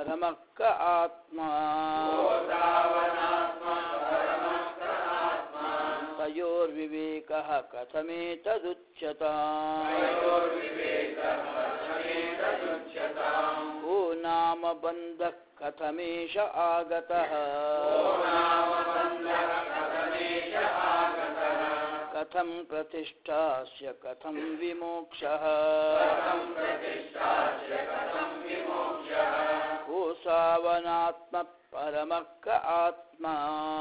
ಪರಮಕ್ಕ ಆತ್ಮ ತಯೋರ್ವಿವೇಕಃ ಕಥಮೇತದುಚ್ಯತ को नाम बन्धः कथमेष आगतः कथं प्रतिष्ठास्य कथं विमोक्षः कोऽसावनात्मः परमः क आत्मा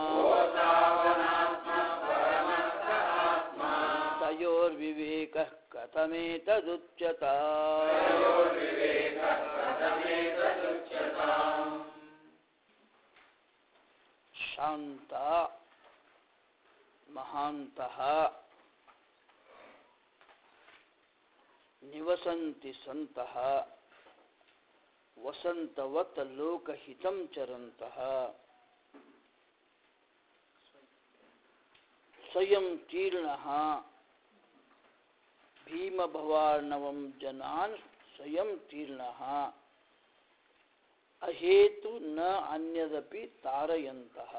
तयोर्विवेकः कथमेतदुच्यत ಶಾಂತ ಮಹಾಂತಃ ನಿವಸಂತಿ ಸಂತಃ ವಸಂತವತ್ ಲೋಕಹಿತಂ ಚರಂತಃ ಸ್ವಯಂ ತೀರ್ಣಃ ಭೀಮಭವಾರ್ಣವಂ ಜನಾನ್ ಸ್ವಯಂ ತೀರ್ಣಃ ಅಹೇತು ನ ಅನ್ಯದಪಿ ತಾರಯಂತಹ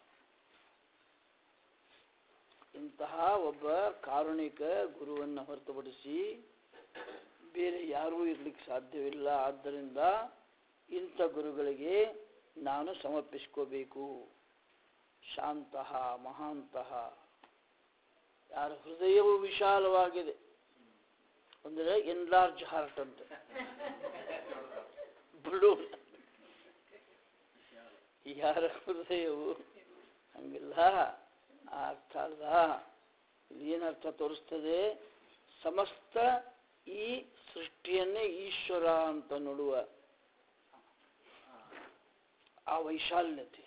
ಇಂತಹ ಒಬ್ಬ ಕಾರುಣಿಕ ಗುರುವನ್ನು ಹೊರತುಪಡಿಸಿ ಬೇರೆ ಯಾರೂ ಇರ್ಲಿಕ್ಕೆ ಸಾಧ್ಯವಿಲ್ಲ ಆದ್ದರಿಂದ ಇಂಥ ಗುರುಗಳಿಗೆ ನಾನು ಸಮರ್ಪಿಸ್ಕೋಬೇಕು ಶಾಂತಹ ಮಹಾಂತಹ ಯಾರ ಹೃದಯವು ವಿಶಾಲವಾಗಿದೆ ಅಂದರೆ ಎನ್ಲಾರ್ಜ್ ಹಾರ್ಟ್ ಅಂತ ಬಿಡು ಯಾರ ಹೃದಯವು ಹಂಗಿಲ್ಲ ಆ ಅರ್ಥ ಅಲ್ಲ ಇಲ್ಲಿ ಏನರ್ಥ ತೋರಿಸ್ತದೆ ಸಮಸ್ತ ಈ ಸೃಷ್ಟಿಯನ್ನೇ ಈಶ್ವರ ಅಂತ ನೋಡುವ ಆ ವೈಶಾಲ್ಯತೆ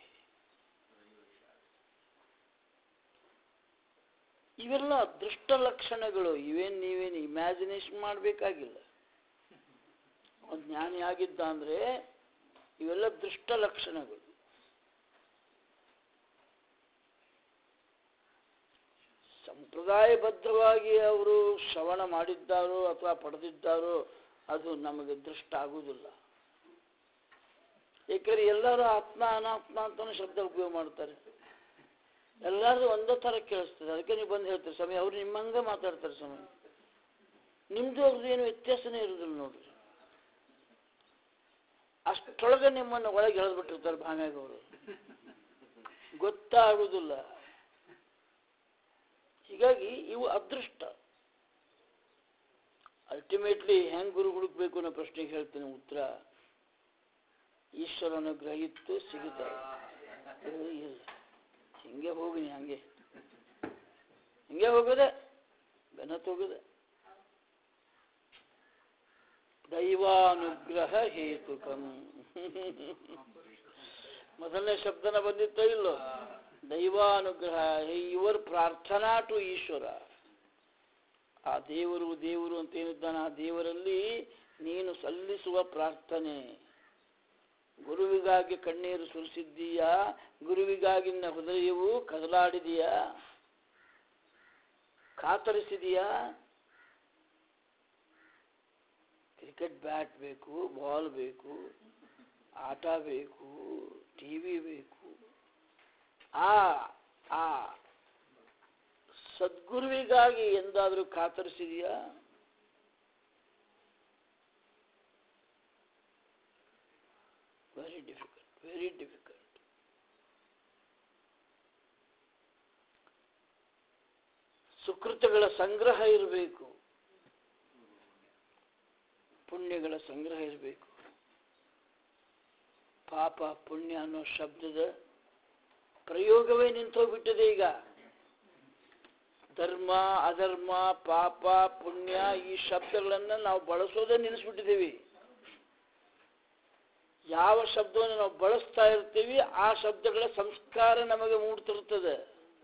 ಇವೆಲ್ಲ ದೃಷ್ಟ ಲಕ್ಷಣಗಳು ಇವೇನು ನೀವೇನು ಇಮ್ಯಾಜಿನೇಷನ್ ಮಾಡಬೇಕಾಗಿಲ್ಲ ಅವನು ಜ್ಞಾನಿ ಆಗಿದ್ದ ಅಂದ್ರೆ ಇವೆಲ್ಲ ದೃಷ್ಟ ಲಕ್ಷಣಗಳು ಸಂಪ್ರದಾಯಬದ್ಧವಾಗಿ ಅವರು ಶ್ರವಣ ಮಾಡಿದ್ದಾರೋ ಅಥವಾ ಪಡೆದಿದ್ದಾರೋ ಅದು ನಮಗೆ ದೃಷ್ಟ ಆಗುವುದಿಲ್ಲ ಏಕೆಂದರೆ ಎಲ್ಲರೂ ಆತ್ಮ ಅನಾತ್ಮ ಅಂತಾನು ಶಬ್ದ ಉಪಯೋಗ ಮಾಡ್ತಾರೆ ಎಲ್ಲರೂ ಒಂದೇ ಥರ ಕೇಳಿಸ್ತದೆ ಅದಕ್ಕೆ ನೀವು ಬಂದು ಹೇಳ್ತೀರಿ ಸ್ವಾಮಿ ಅವ್ರು ನಿಮ್ಮಂಗೆ ಮಾತಾಡ್ತಾರೆ ಸ್ವಾಮಿ ನಿಮ್ದು ಅವ್ರದ್ದು ಏನು ವ್ಯತ್ಯಾಸನೇ ಇರುವುದಿಲ್ಲ ನೋಡ್ರಿ ಅಷ್ಟೊಳಗೆ ನಿಮ್ಮನ್ನು ಒಳಗೆ ಎಳೆದ್ಬಿಟ್ಟಿರ್ತಾರೆ ಭಾಮ್ಯಾಗ ಅವರು ಗೊತ್ತಾಗುವುದಿಲ್ಲ ಹೀಗಾಗಿ ಇವು ಅದೃಷ್ಟ ಅಲ್ಟಿಮೇಟ್ಲಿ ಹೆಂಗ್ ಗುರು ಹುಡುಕ್ಬೇಕು ಅನ್ನೋ ಪ್ರಶ್ನೆಗೆ ಹೇಳ್ತೀನಿ ಉತ್ತರ ಈಶ್ವರ ಅನುಗ್ರಹ ಇತ್ತು ಸಿಗುತ್ತಾರೆ ಇಲ್ಲ ಹಿಂಗೆ ಹೋಗಿನಿ ಹಂಗೆ ಹಿಂಗೆ ಹೋಗೋದೆ ಬೆನ್ನತ್ ಹೋಗೋದೆ ದೈವಾನುಗ್ರಹ ಹೇತುಕಂ ಮೊದಲನೇ ಶಬ್ದನ ಬಂದಿತ್ತೋ ಇಲ್ಲೋ ದೈವಾನುಗ್ರಹ ಯುವರ್ ಪ್ರಾರ್ಥನಾ ಟು ಈಶ್ವರ ಆ ದೇವರು ದೇವರು ಅಂತ ಏನಿದ್ದಾನೆ ಆ ದೇವರಲ್ಲಿ ನೀನು ಸಲ್ಲಿಸುವ ಪ್ರಾರ್ಥನೆ ಗುರುವಿಗಾಗಿ ಕಣ್ಣೀರು ಸುರಿಸಿದ್ದೀಯಾ ಗುರುವಿಗಾಗಿ ನಿನ್ನ ಹೃದಯವು ಕದಲಾಡಿದೆಯಾ ಕಾತರಿಸಿದೆಯಾ ಕ್ರಿಕೆಟ್ ಬ್ಯಾಟ್ ಬೇಕು ಬಾಲ್ ಬೇಕು ಆಟ ಬೇಕು ಟಿವಿ ಬೇಕು ಆ ಆ ಸದ್ಗುರುವಿಗಾಗಿ ಎಂದಾದರೂ ಕಾತರಿಸಿದೆಯಾ ವೆರಿ ಡಿಫಿಕಲ್ಟ್ ವೆರಿ ಡಿಫಿಕಲ್ಟ್ ಸುಕೃತಗಳ ಸಂಗ್ರಹ ಇರಬೇಕು ಪುಣ್ಯಗಳ ಸಂಗ್ರಹ ಇರಬೇಕು ಪಾಪ ಪುಣ್ಯ ಅನ್ನೋ ಶಬ್ದದ ಪ್ರಯೋಗವೇ ನಿಂತೋಗ್ಬಿಟ್ಟಿದೆ ಈಗ ಧರ್ಮ ಅಧರ್ಮ ಪಾಪ ಪುಣ್ಯ ಈ ಶಬ್ದಗಳನ್ನು ನಾವು ಬಳಸೋದೇ ನಿಲ್ಲಿಸ್ಬಿಟ್ಟಿದ್ದೀವಿ ಯಾವ ಶಬ್ದವನ್ನು ನಾವು ಬಳಸ್ತಾ ಇರ್ತೀವಿ ಆ ಶಬ್ದಗಳ ಸಂಸ್ಕಾರ ನಮಗೆ ಮೂಡ್ತಿರ್ತದೆ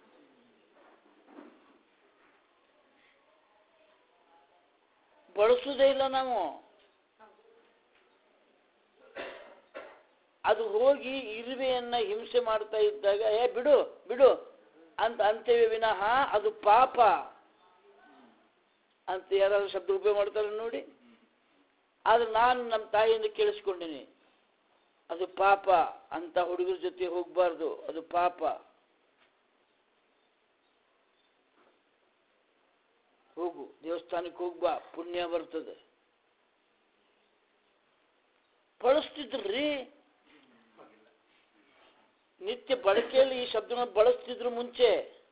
ಬಳಸುವುದೇ ಇಲ್ಲ ನಾವು ಅದು ಹೋಗಿ ಇರುವೆಯನ್ನ ಹಿಂಸೆ ಮಾಡ್ತಾ ಇದ್ದಾಗ ಏ ಬಿಡು ಬಿಡು ಅಂತ ಅಂತೇವೆ ವಿನಃ ಅದು ಪಾಪ ಅಂತ ಯಾರಾದ್ರೂ ಶಬ್ದ ಉಪಯೋಗ ಮಾಡ್ತಾರೆ ನೋಡಿ ಆದ್ರೆ ನಾನು ನಮ್ಮ ತಾಯಿಯಿಂದ ಕೇಳಿಸ್ಕೊಂಡಿನಿ ಅದು ಪಾಪ ಅಂತ ಹುಡುಗರ ಜೊತೆ ಹೋಗ್ಬಾರ್ದು ಅದು ಪಾಪ ಹೋಗು ದೇವಸ್ಥಾನಕ್ಕೆ ಹೋಗ್ಬಾ ಪುಣ್ಯ ಬರ್ತದೆ ಬಳಸ್ತಿದ್ರಿ ನಿತ್ಯ ಬಳಕೆಯಲ್ಲಿ ಈ ಶಬ್ದನ ಬಳಸ್ತಿದ್ರು ಮುಂಚೆ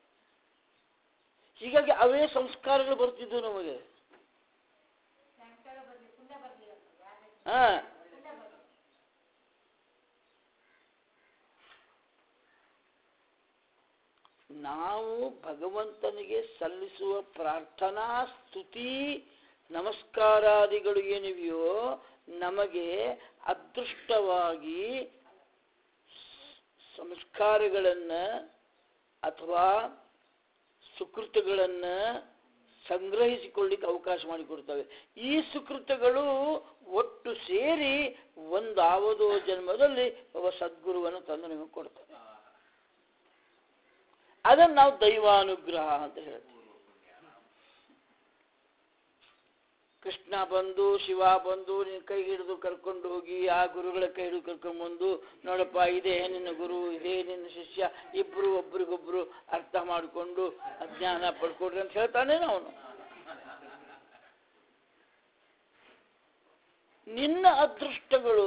ಹೀಗಾಗಿ ಅವೇ ಸಂಸ್ಕಾರಗಳು ಬರ್ತಿದ್ವು ನಮಗೆ ಹಾ ನಾವು ಭಗವಂತನಿಗೆ ಸಲ್ಲಿಸುವ ಪ್ರಾರ್ಥನಾ ಸ್ತುತಿ ನಮಸ್ಕಾರಾದಿಗಳು ಏನಿವೆಯೋ ನಮಗೆ ಅದೃಷ್ಟವಾಗಿ ಸಂಸ್ಕಾರಗಳನ್ನ ಅಥವಾ ಸುಕೃತಗಳನ್ನ ಸಂಗ್ರಹಿಸಿಕೊಳ್ಳಿಕ್ಕೆ ಅವಕಾಶ ಮಾಡಿಕೊಡ್ತವೆ ಈ ಸುಕೃತಗಳು ಒಟ್ಟು ಸೇರಿ ಒಂದಾವದೋ ಜನ್ಮದಲ್ಲಿ ಒಬ್ಬ ಸದ್ಗುರುವನ್ನು ತಂದು ನಿಮಗೆ ಕೊಡ್ತವೆ ಅದನ್ನು ನಾವು ದೈವಾನುಗ್ರಹ ಅಂತ ಹೇಳ್ತೀವಿ ಕೃಷ್ಣ ಬಂದು ಶಿವ ಬಂದು ನಿನ್ನ ಕೈ ಹಿಡಿದು ಕರ್ಕೊಂಡು ಹೋಗಿ ಆ ಗುರುಗಳ ಕೈ ಹಿಡಿದು ಕರ್ಕೊಂಡು ಬಂದು ನೋಡಪ್ಪ ಇದೇ ನಿನ್ನ ಗುರು ಇದೇ ನಿನ್ನ ಶಿಷ್ಯ ಇಬ್ರು ಒಬ್ರಿಗೊಬ್ರು ಅರ್ಥ ಮಾಡಿಕೊಂಡು ಅಜ್ಞಾನ ಪಡ್ಕೊಡ್ರಿ ಅಂತ ಹೇಳ್ತಾನೆ ಅವನು ನಿನ್ನ ಅದೃಷ್ಟಗಳು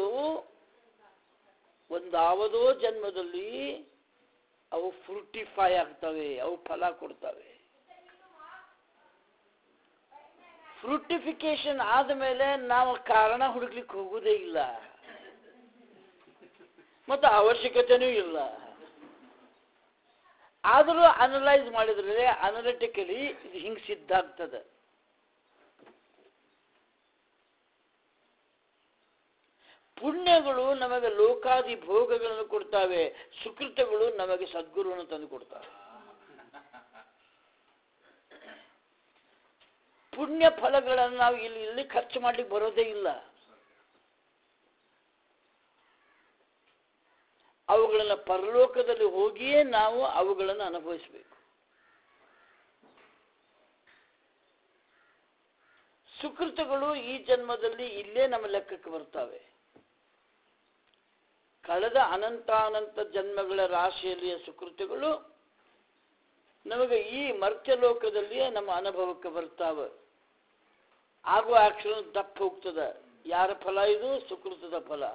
ಒಂದಾವದೋ ಜನ್ಮದಲ್ಲಿ ಅವು ಫ್ರೂಟಿಫೈ ಆಗ್ತವೆ ಅವು ಫಲ ಕೊಡ್ತವೆ ಫ್ರೂಟಿಫಿಕೇಶನ್ ಆದಮೇಲೆ ನಾವು ಕಾರಣ ಹುಡುಕ್ಲಿಕ್ಕೆ ಹೋಗುವುದೇ ಇಲ್ಲ ಮತ್ತು ಅವಶ್ಯಕತೆನೂ ಇಲ್ಲ ಆದರೂ ಅನಲೈಸ್ ಮಾಡಿದ್ರೆ ಅನಲಿಟಿಕಲಿ ಇದು ಹಿಂಗೆ ಸಿದ್ಧ ಆಗ್ತದೆ ಪುಣ್ಯಗಳು ನಮಗೆ ಲೋಕಾದಿ ಭೋಗಗಳನ್ನು ಕೊಡ್ತಾವೆ ಸುಕೃತಗಳು ನಮಗೆ ಸದ್ಗುರುವನ್ನು ತಂದು ಕೊಡ್ತಾವೆ ಪುಣ್ಯ ಫಲಗಳನ್ನು ನಾವು ಇಲ್ಲಿ ಇಲ್ಲಿ ಖರ್ಚು ಮಾಡ್ಲಿಕ್ಕೆ ಬರೋದೇ ಇಲ್ಲ ಅವುಗಳನ್ನು ಪರಲೋಕದಲ್ಲಿ ಹೋಗಿಯೇ ನಾವು ಅವುಗಳನ್ನು ಅನುಭವಿಸಬೇಕು ಸುಕೃತಗಳು ಈ ಜನ್ಮದಲ್ಲಿ ಇಲ್ಲೇ ನಮ್ಮ ಲೆಕ್ಕಕ್ಕೆ ಬರ್ತವೆ ಕಳೆದ ಅನಂತಾನಂತ ಜನ್ಮಗಳ ರಾಶಿಯಲ್ಲಿಯ ಸುಕೃತಿಗಳು ನಮಗೆ ಈ ಮರ್ತ್ಯ ಲೋಕದಲ್ಲಿಯೇ ನಮ್ಮ ಅನುಭವಕ್ಕೆ ಬರ್ತಾವೆ ಆಗುವ ಅಕ್ಷರ ದಪ್ಪ ಹೋಗ್ತದೆ ಯಾರ ಫಲ ಇದು ಸುಕೃತದ ಫಲ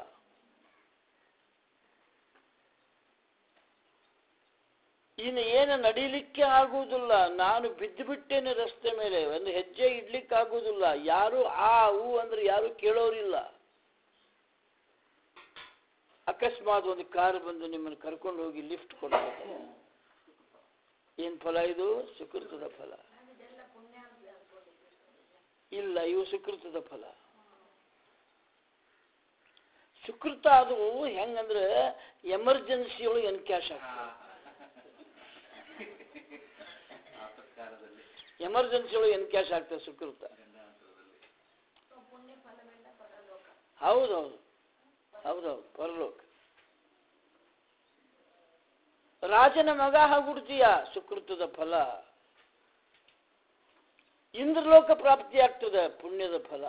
ಇನ್ನು ಏನು ನಡೀಲಿಕ್ಕೆ ಆಗುವುದಿಲ್ಲ ನಾನು ಬಿದ್ದು ಬಿಟ್ಟೇನೆ ರಸ್ತೆ ಮೇಲೆ ಒಂದು ಹೆಜ್ಜೆ ಇಡ್ಲಿಕ್ಕೆ ಆಗುವುದಿಲ್ಲ ಯಾರು ಆ ಹೂ ಅಂದ್ರೆ ಯಾರು ಕೇಳೋರಿಲ್ಲ ಅಕಸ್ಮಾತ್ ಒಂದು ಕಾರ್ ಬಂದು ನಿಮ್ಮನ್ನು ಕರ್ಕೊಂಡು ಹೋಗಿ ಲಿಫ್ಟ್ ಕೊಡ್ತಾರೆ ಏನ್ ಫಲ ಇದು ಸುಕೃತದ ಫಲ ಇಲ್ಲ ಇವು ಸುಕೃತದ ಫಲ ಸುಕೃತ ಅದು ಹೆಂಗಂದ್ರೆ ಎಮರ್ಜೆನ್ಸಿ ಒಳಗೆ ಎನ್ಕ್ಯಾಶ್ ಆಗ್ತದೆ ಎಮರ್ಜೆನ್ಸಿ ಒಳಗೆ ಎನ್ಕ್ಯಾಶ್ ಆಗ್ತದೆ ಸುಕೃತ ಹೌದೌದು ಹೌದೌದು ಪರಲೋಕ ರಾಜನ ಮಗ ಆಗ್ಬಿಡ್ತೀಯ ಸುಕೃತದ ಫಲ ಇಂದ್ರಲೋಕ ಪ್ರಾಪ್ತಿ ಆಗ್ತದೆ ಪುಣ್ಯದ ಫಲ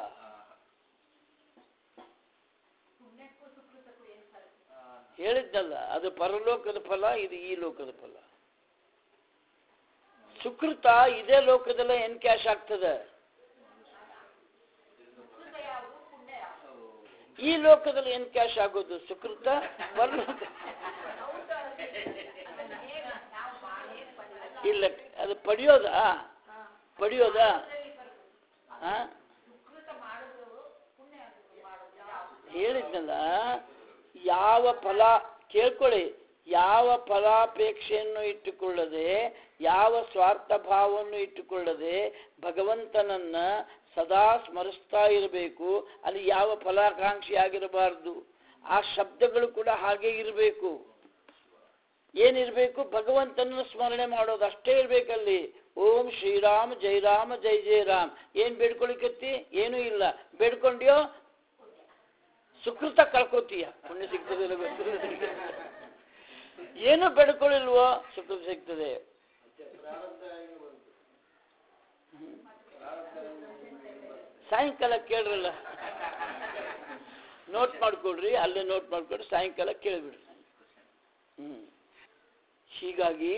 ಹೇಳಿದ್ನಲ್ಲ ಅದು ಪರಲೋಕದ ಫಲ ಇದು ಈ ಲೋಕದ ಫಲ ಸುಕೃತ ಇದೇ ಲೋಕದಲ್ಲೇ ಎನ್ಕ್ಯಾಶ್ ಆಗ್ತದೆ ಈ ಲೋಕದಲ್ಲಿ ಎನ್ಕ್ಯಾಶ್ ಆಗೋದು ಸುಕೃತ ಪರಲೋಕ ಇಲ್ಲ ಅದು ಪಡೆಯೋದಾ ಪಡೆಯೋದಾ ಹಾ ಹೇಳಿದ್ನಲ್ಲ ಯಾವ ಫಲ ಕೇಳ್ಕೊಳ್ಳಿ ಯಾವ ಫಲಾಪೇಕ್ಷೆಯನ್ನು ಇಟ್ಟುಕೊಳ್ಳದೆ ಯಾವ ಸ್ವಾರ್ಥ ಭಾವವನ್ನು ಇಟ್ಟುಕೊಳ್ಳದೆ ಭಗವಂತನನ್ನ ಸದಾ ಸ್ಮರಿಸ್ತಾ ಇರಬೇಕು ಅಲ್ಲಿ ಯಾವ ಫಲಾಕಾಂಕ್ಷಿ ಆಗಿರಬಾರ್ದು ಆ ಶಬ್ದಗಳು ಕೂಡ ಹಾಗೆ ಇರಬೇಕು ಏನಿರಬೇಕು ಭಗವಂತನ ಸ್ಮರಣೆ ಮಾಡೋದು ಅಷ್ಟೇ ಇರ್ಬೇಕಲ್ಲಿ ಓಂ ಶ್ರೀರಾಮ್ ಜೈ ರಾಮ ಜೈ ಜೈ ರಾಮ್ ಏನ್ ಬೇಡ್ಕೊಳಿಕತ್ತಿ ಏನೂ ಇಲ್ಲ ಬೇಡ್ಕೊಂಡ್ಯೋ ಸುಕೃತ ಕಳ್ಕೊತೀಯ ಪುಣ್ಯ ಸಿಗ್ತದೆ ಇಲ್ಲೋ ಗೊತ್ತಿಲ್ಲ. ಏನು ಬೇಡ್ಕೊಳ್ಳಿಲ್ವೋ ಸುಕೃತ ಸಿಗ್ತದೆ ಹ್ಮ್. ಸಾಯಂಕಾಲ ಕೇಳ್ರಲ್ಲ ನೋಟ್ ಮಾಡ್ಕೊಳ್ರಿ ಅಲ್ಲೇ ನೋಟ್ ಮಾಡ್ಕೊಳ್ರಿ ಸಾಯಂಕಾಲ ಕೇಳಿಬಿಡ್ರಿ ಹ್ಮ್ ಹೀಗಾಗಿ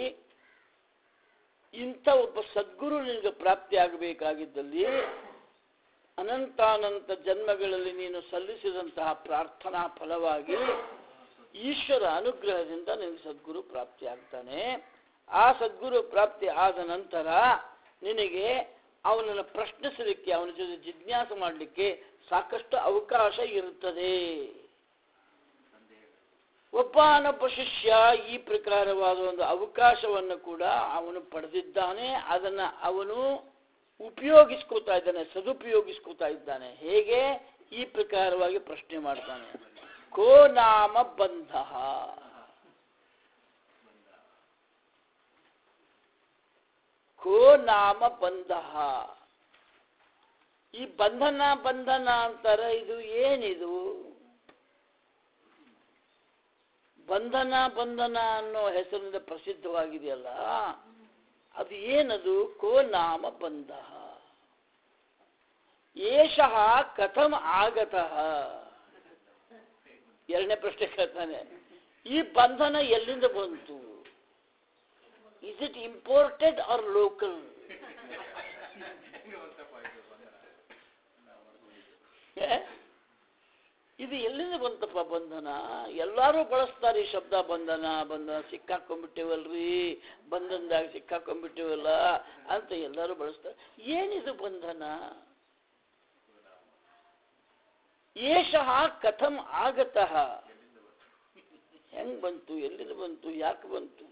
ಇಂಥ ಒಬ್ಬ ಸದ್ಗುರು ನಿನಗೆ ಪ್ರಾಪ್ತಿ ಆಗಬೇಕಾಗಿದ್ದಲ್ಲಿ ಅನಂತಾನಂತ ಜನ್ಮಗಳಲ್ಲಿ ನೀನು ಸಲ್ಲಿಸಿದಂತಹ ಪ್ರಾರ್ಥನಾ ಫಲವಾಗಿ ಈಶ್ವರ ಅನುಗ್ರಹದಿಂದ ನಿನಗೆ ಸದ್ಗುರು ಪ್ರಾಪ್ತಿ ಆಗ್ತಾನೆ ಆ ಸದ್ಗುರು ಪ್ರಾಪ್ತಿ ಆದ ನಂತರ ನಿನಗೆ ಅವನನ್ನು ಪ್ರಶ್ನಿಸಲಿಕ್ಕೆ ಅವನ ಜೊತೆ ಜಿಜ್ಞಾಸ ಮಾಡಲಿಕ್ಕೆ ಸಾಕಷ್ಟು ಅವಕಾಶ ಇರುತ್ತದೆ ಒಬ್ಬನೊಬ್ಬ ಶಿಷ್ಯ ಈ ಪ್ರಕಾರವಾದ ಒಂದು ಅವಕಾಶವನ್ನು ಕೂಡ ಅವನು ಪಡೆದಿದ್ದಾನೆ ಅದನ್ನ ಅವನು ಉಪಯೋಗಿಸ್ಕೋತಾ ಇದ್ದಾನೆ ಸದುಪಯೋಗಿಸ್ಕೋತಾ ಇದ್ದಾನೆ ಹೇಗೆ ಈ ಪ್ರಕಾರವಾಗಿ ಪ್ರಶ್ನೆ ಮಾಡ್ತಾನೆ ಕೋ ನಾಮ ಬಂಧ ಕೋ ನಾಮ ಬಂಧ ಈ ಬಂಧನ ಬಂಧನ ಅಂತಾರೆ ಇದು ಏನಿದು ಬಂಧನ ಬಂಧನ ಅನ್ನೋ ಹೆಸರಿನಿಂದ ಪ್ರಸಿದ್ಧವಾಗಿದೆಯಲ್ಲ ಅದು ಏನದು ಕೋ ನಾಮ ಬಂಧ ಏಷಃ ಕಥಂ ಆಗತಃ ಎರಡನೇ ಪ್ರಶ್ನೆ ಕೇಳ್ತಾನೆ ಈ ಬಂಧನ ಎಲ್ಲಿಂದ ಬಂತು is it imported or local ಇದು ಎಲ್ಲಿಂದ ಬಂತಪ್ಪ ಬಂಧನ ಎಲ್ಲರೂ ಬಳಸ್ತಾರೆ ಈ ಶಬ್ದ ಬಂಧನ ಬಂಧನ ಸಿಕ್ಕಾಕೊಂಡ್ಬಿಟ್ಟೇವಲ್ರಿ ಬಂಧನದಾಗ ಸಿಕ್ಕಾಕೊಂಡ್ಬಿಟ್ಟೇವಲ್ಲ ಅಂತ ಎಲ್ಲರೂ ಬಳಸ್ತಾರೆ ಏನಿದು ಬಂಧನ ಏಷಃ ಕಥಂ ಆಗತಃ ಹೆಂಗ್ ಬಂತು ಎಲ್ಲಿಂದ ಬಂತು ಯಾಕೆ ಬಂತು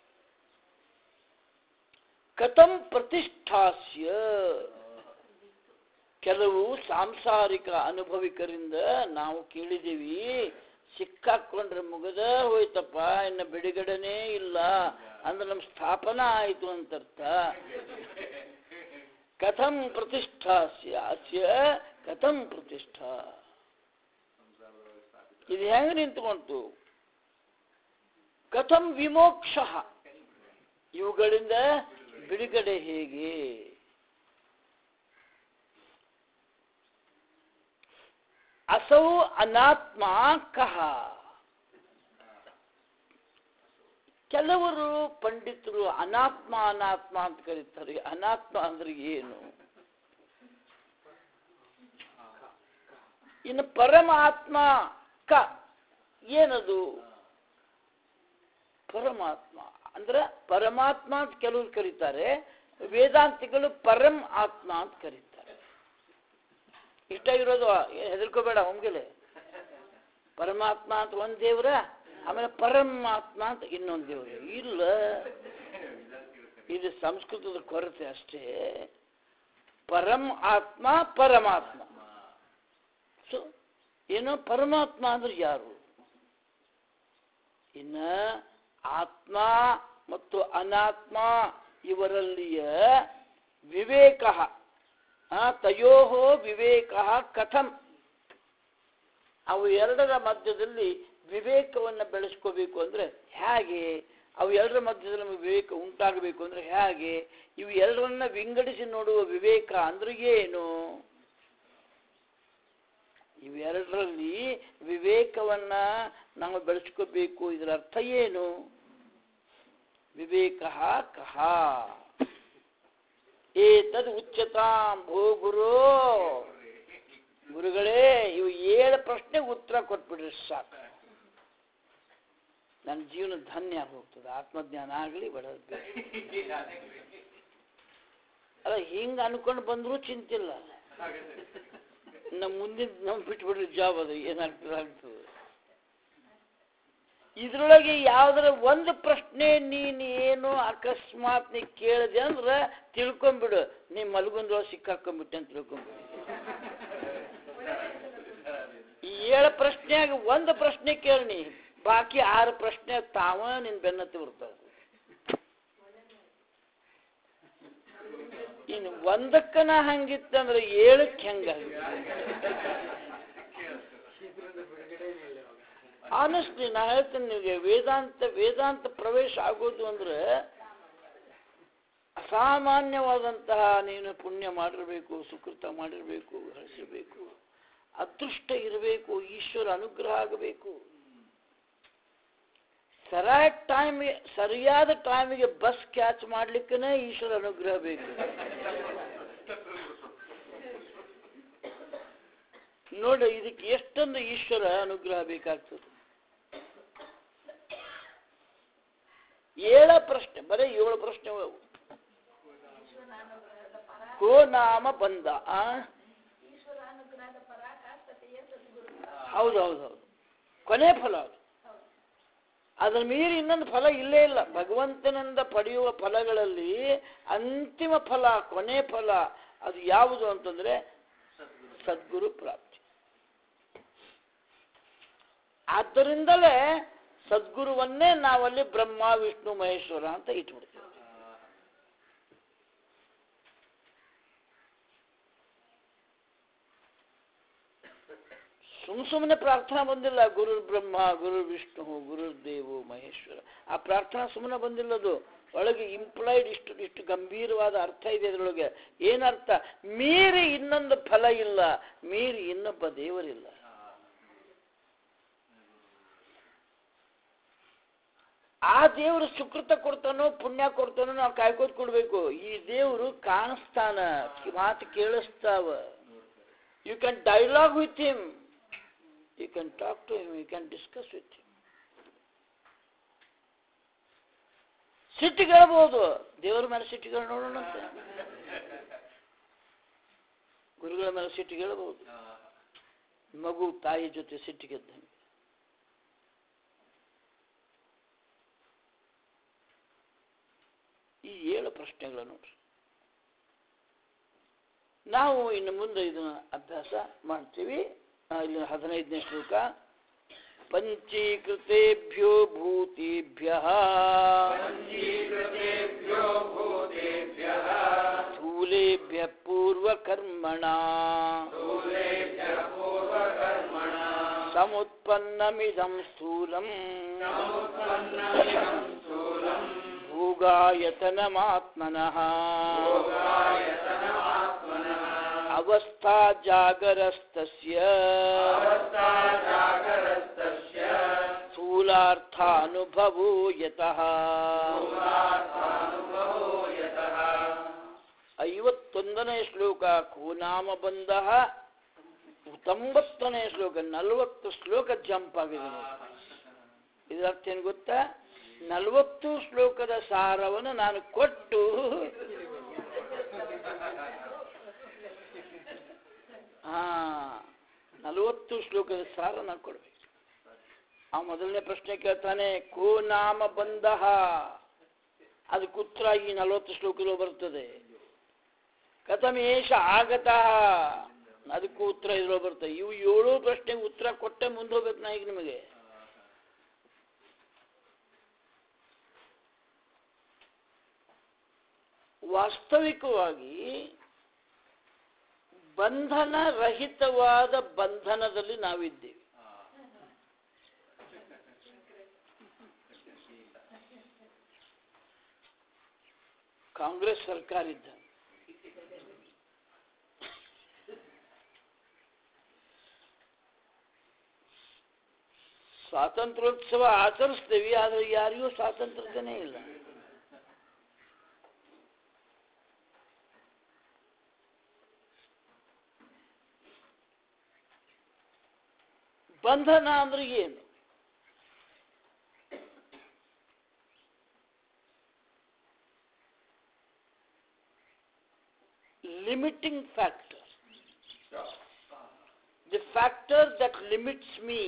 ಕಥಂ ಪ್ರತಿಷ್ಠಾಸ್ಯ ಕೆಲವು ಸಾಂಸಾರಿಕ ಅನುಭವಿಕರಿಂದ ನಾವು ಕೇಳಿದ್ದೀವಿ ಸಿಕ್ಕಾಕೊಂಡ್ರೆ ಮುಗದ ಹೋಯ್ತಪ್ಪ ಇನ್ನು ಬಿಡುಗಡೆನೇ ಇಲ್ಲ ಅಂದ್ರೆ ನಮ್ಮ ಸ್ಥಾಪನಾ ಆಯಿತು ಅಂತರ್ಥ ಕಥಂ ಪ್ರತಿಷ್ಠಾಸ್ಯ ಅಸ್ಯ ಕಥಂ ಪ್ರತಿಷ್ಠಾ ಇದು ಹೆಂಗೆ ನಿಂತ್ಕೊಂತು ಕಥಂ ವಿಮೋಕ್ಷ ಇವುಗಳಿಂದ ಬಿಡುಗಡೆ ಹೇಗೆ ಅಸೌ ಅನಾತ್ಮ ಕಹ ಕೆಲವರು ಪಂಡಿತರು ಅನಾತ್ಮ ಅನಾತ್ಮ ಅಂತ ಕರೀತಾರೆ ಅನಾತ್ಮ ಅಂದ್ರೆ ಏನು ಇನ್ನು ಪರಮಾತ್ಮ ಕ ಏನದು ಪರಮಾತ್ಮ ಅಂದ್ರೆ ಪರಮಾತ್ಮ ಅಂತ ಕೆಲವರು ಕರೀತಾರೆ ವೇದಾಂತಿಗಳು ಪರಂ ಆತ್ಮ ಅಂತ ಕರೀತಾರೆ ಇಷ್ಟ ಇರೋದು ಹೆದರ್ಕೋಬೇಡ ಒಮ್ಗೆಲೆ ಪರಮಾತ್ಮ ಅಂತ ಒಂದ್ ದೇವ್ರ ಆಮೇಲೆ ಪರಮಾತ್ಮ ಅಂತ ಇನ್ನೊಂದು ದೇವ್ರ ಇಲ್ಲ ಇದು ಸಂಸ್ಕೃತದ ಕೊರತೆ ಅಷ್ಟೇ ಪರಂ ಆತ್ಮ ಪರಮಾತ್ಮ ಸೊ ಏನೋ ಪರಮಾತ್ಮ ಅಂದ್ರೆ ಯಾರು ಇನ್ನ ಆತ್ಮ ಮತ್ತು ಅನಾತ್ಮ ಇವರಲ್ಲಿಯ ವಿವೇಕ ತಯೋ ವಿವೇಕ ಕಥಂ ಅವು ಎರಡರ ಮಧ್ಯದಲ್ಲಿ ವಿವೇಕವನ್ನು ಬೆಳೆಸ್ಕೋಬೇಕು ಅಂದ್ರೆ ಹೇಗೆ ಅವು ಎರಡರ ಮಧ್ಯದಲ್ಲಿ ನಮಗೆ ವಿವೇಕ ಉಂಟಾಗಬೇಕು ಅಂದ್ರೆ ಹೇಗೆ ಇವು ಎರಡರನ್ನ ವಿಂಗಡಿಸಿ ನೋಡುವ ವಿವೇಕ ಅಂದ್ರೆ ಏನು ಇವೆರಡರಲ್ಲಿ ವಿವೇಕವನ್ನ ನಾವು ಬೆಳೆಸ್ಕೋಬೇಕು ಇದರ ಅರ್ಥ ಏನು ವಿವೇಕ ಕಹ ಏತದ್ ಉಚ್ಚತಾಂ ಭೋ ಗುರು ಗುರುಗಳೇ ಇವು ಏಳು ಪ್ರಶ್ನೆಗೆ ಉತ್ತರ ಕೊಟ್ಬಿಡ್ರಿ ಸಾಕು ನನ್ನ ಜೀವನ ಧನ್ಯ ಹೋಗ್ತದೆ ಆತ್ಮಜ್ಞಾನ ಆಗಲಿ ಬಡದ ಅಲ್ಲ ಹಿಂಗ ಅನ್ಕೊಂಡು ಬಂದರೂ ಚಿಂತಿಲ್ಲ ನಮ್ಮ ಮುಂದಿನ ನಾವು ಬಿಟ್ಬಿಡ್ರಿ ಜಾಬ್ ಅದು ಏನಾಗ್ತದೆ ಆಗ್ತದೆ ಇದ್ರೊಳಗೆ ಯಾವ್ದಾರ ಒಂದು ಪ್ರಶ್ನೆ ನೀನು ಏನು ಅಕಸ್ಮಾತ್ ನೀ ಕೇಳಿದೆ ಅಂದ್ರೆ ತಿಳ್ಕೊಂಬಿಡು ನೀ ಮಲ್ಗೊಂದ್ರೊಳಗೆ ಸಿಕ್ಕಾಕೊಂಡ್ಬಿಟ್ಟೆ ಅಂತ ತಿಳ್ಕೊಂಬಿಡು ಈ ಏಳು ಪ್ರಶ್ನೆಯಾಗ ಒಂದು ಪ್ರಶ್ನೆ ಕೇಳಿ ಬಾಕಿ ಆರು ಪ್ರಶ್ನೆ ತಾವ ನಿನ್ ಬೆನ್ನತ್ತಿ ಬರ್ತದೆ ಇನ್ನು ಒಂದಕ್ಕನ ಹಂಗಿತ್ತಂದ್ರೆ ಏಳಕ್ಕೆ ಹೆಂಗಾಗುತ್ತೆ ಆನೆಸ್ಟ್ಲಿ ನಾ ಹೇಳ್ತೇನೆ ನಿಮಗೆ ವೇದಾಂತ ವೇದಾಂತ ಪ್ರವೇಶ ಆಗೋದು ಅಂದ್ರೆ ಅಸಾಮಾನ್ಯವಾದಂತಹ ನೀನು ಪುಣ್ಯ ಮಾಡಿರಬೇಕು ಸುಕೃತ ಮಾಡಿರಬೇಕು ಹರಿಸಿರಬೇಕು ಅದೃಷ್ಟ ಇರಬೇಕು ಈಶ್ವರ ಅನುಗ್ರಹ ಆಗಬೇಕು ಸರಿಯಾದ ಟೈಮ್ ಸರಿಯಾದ ಟೈಮಿಗೆ ಬಸ್ ಕ್ಯಾಚ್ ಮಾಡ್ಲಿಕ್ಕೇ ಈಶ್ವರ ಅನುಗ್ರಹ ಬೇಕು ನೋಡಿ ಇದಕ್ಕೆ ಎಷ್ಟೊಂದು ಈಶ್ವರ ಅನುಗ್ರಹ ಬೇಕಾಗ್ತದೆ ಏಳ ಪ್ರಶ್ನೆ ಬರೀ ಏಳು ಪ್ರಶ್ನೆ ಅವು. ಕೋ ನಾಮ ಬಂದ ಆ ಹೌದು ಹೌದು ಹೌದು ಕೊನೆ ಫಲ ಅದು ಅದರ ಮೀರಿ ಇನ್ನೊಂದು ಫಲ ಇಲ್ಲೇ ಇಲ್ಲ ಭಗವಂತನಿಂದ ಪಡೆಯುವ ಫಲಗಳಲ್ಲಿ ಅಂತಿಮ ಫಲ ಕೊನೆ ಫಲ ಅದು ಯಾವುದು ಅಂತಂದ್ರೆ ಸದ್ಗುರು ಪ್ರಾಪ್ತಿ ಆದ್ದರಿಂದಲೇ ಸದ್ಗುರುವನ್ನೇ ನಾವಲ್ಲಿ ಬ್ರಹ್ಮ ವಿಷ್ಣು ಮಹೇಶ್ವರ ಅಂತ ಇಟ್ಬಿಡ್ತೇವೆ ಸುಮ್ ಸುಮ್ಮನೆ ಪ್ರಾರ್ಥನಾ ಬಂದಿಲ್ಲ ಗುರು ಬ್ರಹ್ಮ ಗುರು ವಿಷ್ಣು ಗುರು ದೇವು ಮಹೇಶ್ವರ ಆ ಪ್ರಾರ್ಥನಾ ಸುಮ್ಮನೆ ಬಂದಿಲ್ಲದು ಒಳಗೆ ಇಂಪ್ಲಾಯ್ಡ್ ಇಷ್ಟು ಇಷ್ಟು ಗಂಭೀರವಾದ ಅರ್ಥ ಇದೆ ಅದರೊಳಗೆ ಏನರ್ಥ ಮೀರಿ ಇನ್ನೊಂದು ಫಲ ಇಲ್ಲ ಮೀರಿ ಇನ್ನೊಬ್ಬ ದೇವರಿಲ್ಲ ಆ ದೇವರು ಸುಕೃತ ಕೊಡ್ತಾನೋ ಪುಣ್ಯ ಕೊಡ್ತಾನೋ ನಾವು ಕಾಯ್ಕೋತ್ ಕೊಡ್ಬೇಕು ಈ ದೇವರು ಕಾಣಿಸ್ತಾನ ಮಾತು ಕೇಳಿಸ್ತಾವ you can dialogue with him you can talk to him you can discuss with him ಸಿಟ್ಟಿಗೇಳ್ಬೋದು ದೇವರ ಮೇಲೆ ಸಿಟ್ಟಿಗಳು ನೋಡೋಣಂತೆ ಗುರುಗಳ ಮೇಲೆ ಸಿಟ್ಟಿಗೇಳ್ಬೋದು ಮಗು ತಾಯಿ ಜೊತೆ ಸಿಟ್ಟಿಗೆದ್ದಂಗೆ ಈ ಏಳು ಪ್ರಶ್ನೆಗಳು ನೋಡ್ರಿ ನಾವು ಇನ್ನು ಮುಂದೆ ಇದನ್ನ ಅಭ್ಯಾಸ ಮಾಡ್ತೀವಿ ಆ, ಇಲ್ಲಿ ಹದಿನೈದನೇ ಶ್ಲೋಕ ಪಂಚೀಕೃತೇಭ್ಯೋ ಭೂತಿಭ್ಯ ಸ್ಥೂಲೇಭ್ಯ ಪೂರ್ವಕರ್ಮಣ ಸಮುತ್ಪನ್ನಮಿದಂ ಸ್ಥೂಲಂ ಭೂಗಾಯತನಮಾತ್ಮನಃ ಅವಸ್ಥಾ ಜಾಗರಸ್ತಸ್ಯ ಸ್ಥೂಲಾರ್ಥಾನುಭವೋ ಯತಃ ಐವತ್ತೊಂದನೇ ಶ್ಲೋಕ ಕೂನಾಮ ಬಂದ ತೊಂಬತ್ತನೇ ಶ್ಲೋಕ ನಲವತ್ತು ಶ್ಲೋಕ ಜಂಪ್ ಆಗಿದೆ ನೋಡಿ. ಇದರ ಅರ್ಥ ಏನು ಗೊತ್ತಾ ನಲವತ್ತು ಶ್ಲೋಕದ ಸಾರವನ್ನು ನಾನು ಕೊಟ್ಟು ಹಾ ನಲವತ್ತು ಶ್ಲೋಕದ ಸಾರ ನಾನು ಕೊಡ್ಬೇಕು ಆ ಮೊದಲನೇ ಪ್ರಶ್ನೆ ಕೇಳ್ತಾನೆ ಕೋ ನಾಮ ಬಂದ ಅದಕ್ಕೆ ಉತ್ತರ ಈ ನಲವತ್ತು ಶ್ಲೋಕಗಳು ಬರ್ತದೆ ಕಥಮೇಶ ಆಗತಃ ಅದಕ್ಕೂ ಉತ್ತರ ಇದ್ರೊಳಗೆ ಬರ್ತದೆ ಇವು ಏಳು ಪ್ರಶ್ನೆಗೆ ಉತ್ತರ ಕೊಟ್ಟೆ ಮುಂದೆ ಹೋಗ್ಬೇಕು ನಾ ಈಗ ನಿಮಗೆ ವಾಸ್ತವಿಕವಾಗಿ ಬಂಧನ ರಹಿತವಾದ ಬಂಧನದಲ್ಲಿ ನಾವಿದ್ದೇವೆ ಕಾಂಗ್ರೆಸ್ ಸರ್ಕಾರ ಇದ್ದ ಸ್ವಾತಂತ್ರ್ಯೋತ್ಸವ ಆಚರಿಸ್ತೇವೆ ಆದರೆ ಯಾರಿಗೂ ಸ್ವಾತಂತ್ರ್ಯನೇ ಇಲ್ಲ ಬಂಧನ ಅಂದ್ರೆ ಏನು limiting factor. The factor that limits me.